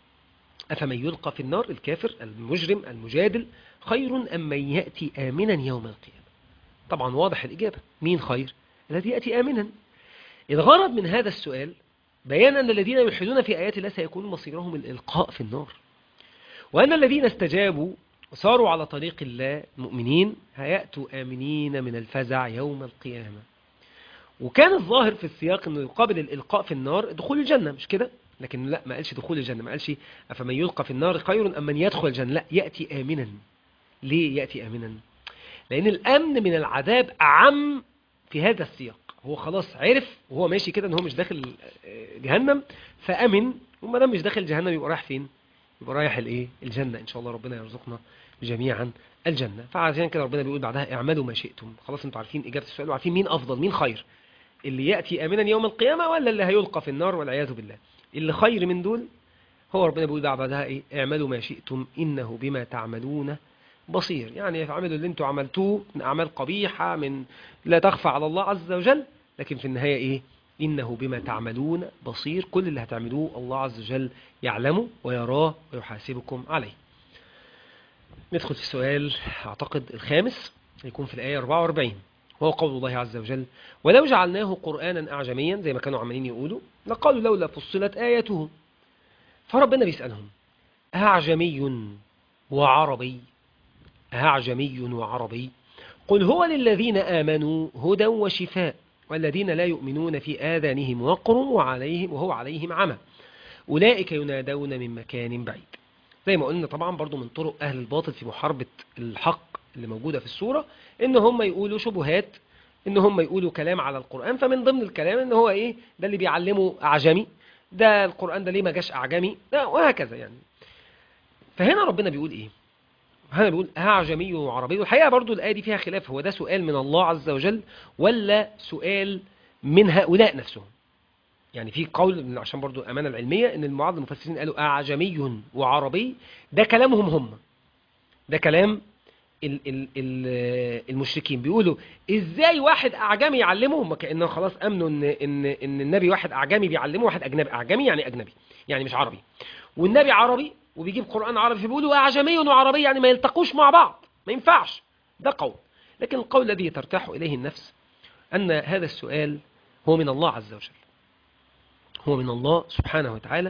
أفمن يلقى في النار الكافر المجرم المجادل خير أم من يأتي آمنا يوم القيامة طبعا واضح الإجابة مين خير الذي يأتي آمنا الغرض من هذا السؤال بيان أن الذين يلحدون في آيات الله سيكون مصيرهم الإلقاء في النار وأن الذين استجابوا وصاروا على طريق الله المؤمنين هيأتوا آمنين من الفزع يوم القيامة وكان الظاهر في السياق أنه يقابل الإلقاء في النار دخول الجنة مش كده لكن لا ما قالش دخول الجنة ما قالش أفمن يلقى في النار خير أم من يدخل الجنة لا يأتي آمنا ليه يأتي آمنا لأن الأمن من العذاب أعم في هذا السياق هو خلاص عرف وهو ماشي كده ان هو مش داخل جهنم فأمن وما دام مش داخل جهنم يبقى رايح فين يبقى رايح الايه الجنة ان شاء الله ربنا يرزقنا جميعا الجنة فعشان كده ربنا بيقول بعدها اعملوا ما شئتم خلاص انتوا عارفين اجابة السؤال وعارفين مين افضل مين خير اللي يأتي امنا يوم القيامة ولا اللي هيلقى في النار والعياذ بالله اللي خير من دول هو ربنا بيقول بعدها ايه اعملوا ما شئتم انه بما تعملون بصير يعني اعملوا اللي انتوا عملتوه من اعمال قبيحة من لا تخفى على الله عز وجل لكن في النهاية ايه إنه بما تعملون بصير كل اللي هتعملوه الله عز وجل يعلمه ويراه ويحاسبكم عليه ندخل في السؤال أعتقد الخامس يكون في الآية 44 وهو قول الله عز وجل ولو جعلناه قرآنا أعجميا زي ما كانوا عمالين يقولوا لقالوا لولا فصلت آياته فربنا بيسألهم أعجمي وعربي أعجمي وعربي قل هو للذين آمنوا هدى وشفاء والذين لا يؤمنون في آذانهم وقر وعليهم وهو عليهم عمى أولئك ينادون من مكان بعيد زي ما قلنا طبعا برضو من طرق أهل الباطل في محاربة الحق اللي موجودة في السورة إن هم يقولوا شبهات إن هم يقولوا كلام على القرآن فمن ضمن الكلام إن هو إيه ده اللي بيعلمه أعجمي ده القرآن ده ليه ما جاش أعجمي ده وهكذا يعني فهنا ربنا بيقول إيه هنا بيقول أعجمي وعربي والحقيقة برضو الآية دي فيها خلاف هو ده سؤال من الله عز وجل ولا سؤال من هؤلاء نفسهم يعني في قول عشان برضو الأمانة العلمية إن بعض المفسرين قالوا أعجمي وعربي ده كلامهم هم ده كلام ال ال ال المشركين بيقولوا ازاي واحد اعجمي يعلمه هم كانهم خلاص امنوا ان ان ان النبي واحد اعجمي بيعلمه واحد اجنبي اعجمي يعني اجنبي يعني مش عربي والنبي عربي وبيجيب قرآن عربي فبيقولوا أعجمي وعربي يعني ما يلتقوش مع بعض ما ينفعش ده قول لكن القول الذي ترتاح إليه النفس أن هذا السؤال هو من الله عز وجل هو من الله سبحانه وتعالى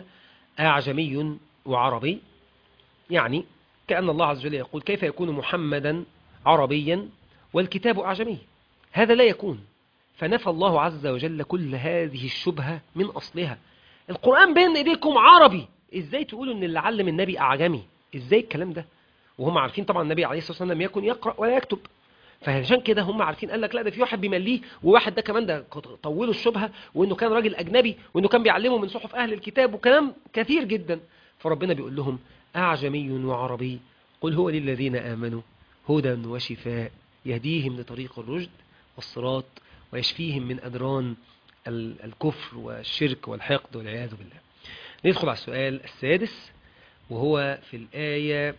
أعجمي وعربي يعني كأن الله عز وجل يقول كيف يكون محمدا عربيا والكتاب أعجمي هذا لا يكون فنفى الله عز وجل كل هذه الشبهة من أصلها القرآن بين إيديكم عربي ازاي تقولوا ان اللي علم النبي اعجمي ازاي الكلام ده وهم عارفين طبعا النبي عليه الصلاه والسلام لم يكن يقرا ولا يكتب فعشان كده هم عارفين قال لك لا ده في واحد بيمليه وواحد ده كمان ده طولوا الشبهه وانه كان راجل اجنبي وانه كان بيعلمه من صحف اهل الكتاب وكلام كثير جدا فربنا بيقول لهم اعجمي وعربي قل هو للذين امنوا هدى وشفاء يهديهم لطريق الرشد والصراط ويشفيهم من ادران الكفر والشرك والحقد والعياذ بالله ندخل على السؤال السادس وهو في الآية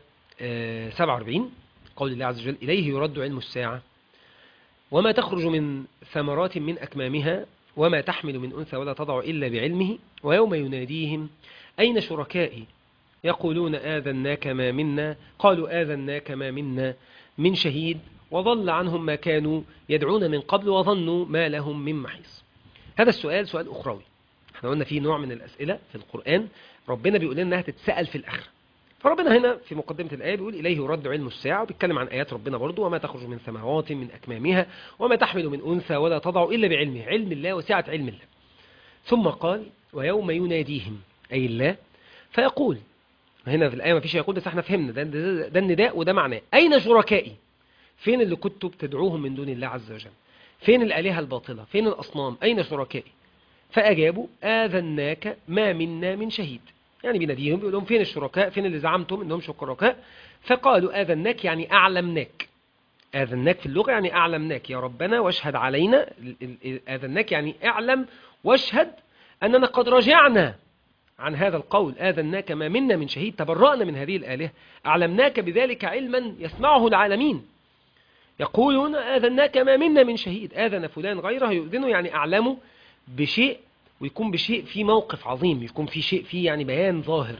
47 قول الله عز وجل إليه يرد علم الساعة وما تخرج من ثمرات من أكمامها وما تحمل من أنثى ولا تضع إلا بعلمه ويوم يناديهم أين شركائي يقولون آذناك ما منا قالوا آذناك ما منا من شهيد وضل عنهم ما كانوا يدعون من قبل وظنوا ما لهم من محيص هذا السؤال سؤال أخروي احنا قلنا في نوع من الأسئلة في القرآن ربنا بيقول لنا انها تتسأل في الآخرة فربنا هنا في مقدمة الآية بيقول إليه يرد علم الساعة وبيتكلم عن آيات ربنا برضو وما تخرج من ثمرات من أكمامها وما تحمل من أنثى ولا تضع إلا بعلمه علم الله وسعة علم الله ثم قال ويوم يناديهم أي الله فيقول هنا في الآية ما فيش يقول بس احنا فهمنا ده, ده, ده النداء وده معناه أين شركائي فين اللي كنتوا بتدعوهم من دون الله عز وجل فين الآلهة الباطلة فين الأصنام أين شركائي فأجابوا آذناك ما منا من شهيد يعني بيناديهم بيقول لهم فين الشركاء فين اللي زعمتم انهم شركاء فقالوا آذناك يعني أعلمناك آذناك في اللغة يعني أعلمناك يا ربنا واشهد علينا آذناك يعني اعلم واشهد أننا قد رجعنا عن هذا القول آذناك ما منا من شهيد تبرأنا من هذه الآلهة أعلمناك بذلك علما يسمعه العالمين يقولون آذناك ما منا من شهيد آذن فلان غيره يؤذنه يعني أعلمه بشيء ويكون بشيء في موقف عظيم يكون في شيء فيه يعني بيان ظاهر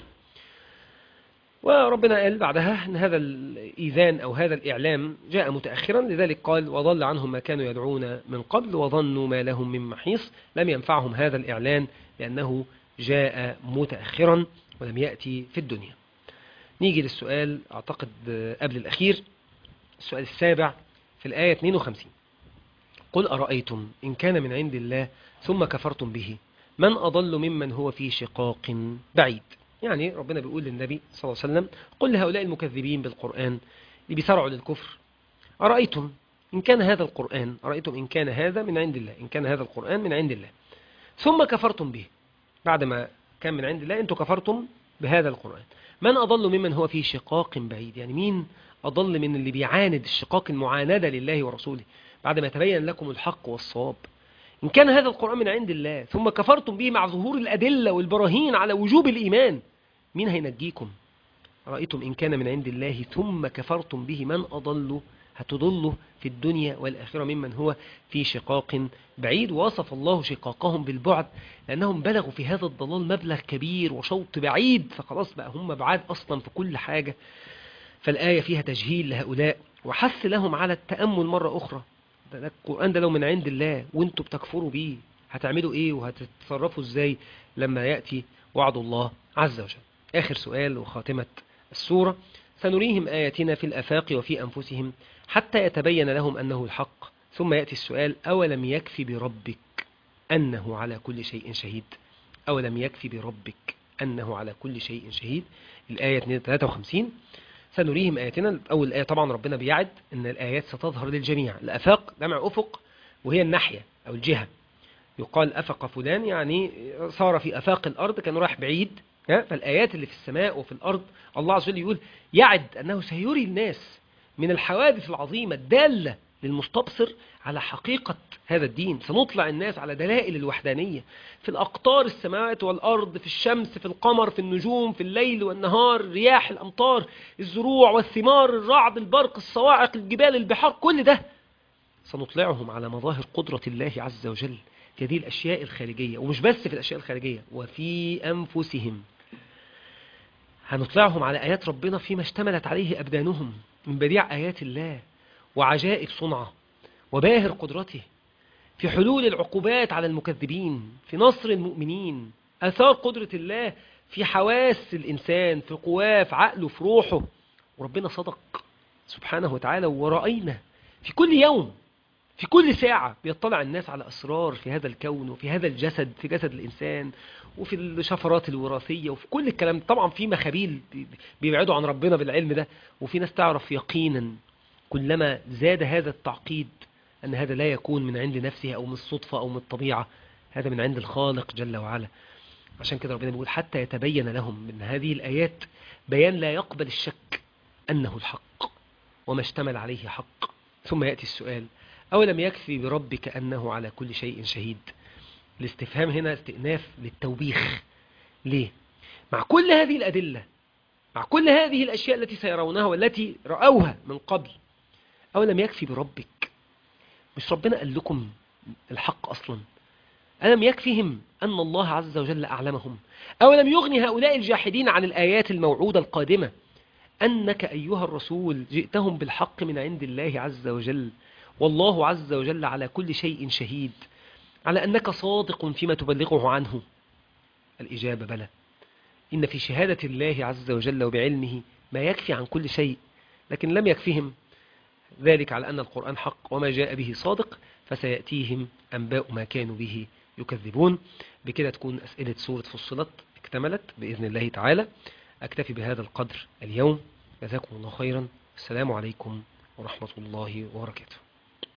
وربنا قال بعدها أن هذا الإيذان أو هذا الإعلام جاء متأخرا لذلك قال وضل عنهم ما كانوا يدعون من قبل وظنوا ما لهم من محيص لم ينفعهم هذا الإعلان لأنه جاء متأخرا ولم يأتي في الدنيا نيجي للسؤال أعتقد قبل الأخير السؤال السابع في الآية 52 قل أرأيتم إن كان من عند الله ثم كفرتم به من أضل ممن هو في شقاق بعيد يعني ربنا بيقول للنبي صلى الله عليه وسلم قل لهؤلاء المكذبين بالقرآن اللي بيسرعوا للكفر أرأيتم إن كان هذا القرآن أرأيتم إن كان هذا من عند الله إن كان هذا القرآن من عند الله ثم كفرتم به بعد ما كان من عند الله أنتم كفرتم بهذا القرآن من أضل ممن هو في شقاق بعيد يعني مين أضل من اللي بيعاند الشقاق المعاندة لله ورسوله بعد ما تبين لكم الحق والصواب إن كان هذا القرآن من عند الله ثم كفرتم به مع ظهور الأدلة والبراهين على وجوب الإيمان مين هينجيكم رأيتم إن كان من عند الله ثم كفرتم به من أضل هتضله في الدنيا والآخرة ممن هو في شقاق بعيد وصف الله شقاقهم بالبعد لأنهم بلغوا في هذا الضلال مبلغ كبير وشوط بعيد فخلاص بقى هم بعاد أصلا في كل حاجة فالآية فيها تجهيل لهؤلاء وحث لهم على التأمل مرة أخرى ده القرآن ده لو من عند الله وانتوا بتكفروا بيه هتعملوا ايه وهتتصرفوا ازاي لما يأتي وعد الله عز وجل آخر سؤال وخاتمة السورة سنريهم آياتنا في الأفاق وفي أنفسهم حتى يتبين لهم أنه الحق ثم يأتي السؤال أولم يكفي بربك أنه على كل شيء شهيد أولم يكفي بربك أنه على كل شيء شهيد الآية 53 سنريهم آياتنا أول آية طبعا ربنا بيعد أن الآيات ستظهر للجميع الأفاق جمع أفق وهي الناحية أو الجهة يقال أفق فلان يعني صار في أفاق الأرض كان رايح بعيد فالآيات اللي في السماء وفي الأرض الله عز وجل يقول يعد أنه سيري الناس من الحوادث العظيمة الدالة للمستبصر على حقيقة هذا الدين سنطلع الناس على دلائل الوحدانية في الأقطار السماوات والأرض في الشمس في القمر في النجوم في الليل والنهار رياح الأمطار الزروع والثمار الرعد البرق الصواعق الجبال البحار كل ده سنطلعهم على مظاهر قدرة الله عز وجل في هذه الأشياء الخارجية ومش بس في الأشياء الخارجية وفي أنفسهم هنطلعهم على آيات ربنا فيما اشتملت عليه أبدانهم من بديع آيات الله وعجائب صنعه وباهر قدرته في حلول العقوبات على المكذبين في نصر المؤمنين أثار قدرة الله في حواس الإنسان في قواه في عقله في روحه وربنا صدق سبحانه وتعالى ورأينا في كل يوم في كل ساعة بيطلع الناس على أسرار في هذا الكون وفي هذا الجسد في جسد الإنسان وفي الشفرات الوراثية وفي كل الكلام طبعا في مخابيل بيبعدوا عن ربنا بالعلم ده وفي ناس تعرف يقينا كلما زاد هذا التعقيد أن هذا لا يكون من عند نفسه أو من الصدفة أو من الطبيعة هذا من عند الخالق جل وعلا عشان كده ربنا بيقول حتى يتبين لهم من هذه الآيات بيان لا يقبل الشك أنه الحق وما اشتمل عليه حق ثم يأتي السؤال أولم يكفي بربك أنه على كل شيء شهيد الاستفهام هنا استئناف للتوبيخ ليه؟ مع كل هذه الأدلة مع كل هذه الأشياء التي سيرونها والتي رأوها من قبل أولم يكفي بربك مش ربنا قال لكم الحق أصلا ألم يكفهم أن الله عز وجل أعلمهم أولم يغني هؤلاء الجاحدين عن الآيات الموعودة القادمة أنك أيها الرسول جئتهم بالحق من عند الله عز وجل والله عز وجل على كل شيء شهيد على أنك صادق فيما تبلغه عنه الإجابة بلى إن في شهادة الله عز وجل وبعلمه ما يكفي عن كل شيء لكن لم يكفهم ذلك على أن القرآن حق وما جاء به صادق فسيأتيهم أنباء ما كانوا به يكذبون بكده تكون أسئلة سورة فصلت اكتملت بإذن الله تعالى أكتفي بهذا القدر اليوم جزاكم الله خيرا السلام عليكم ورحمة الله وبركاته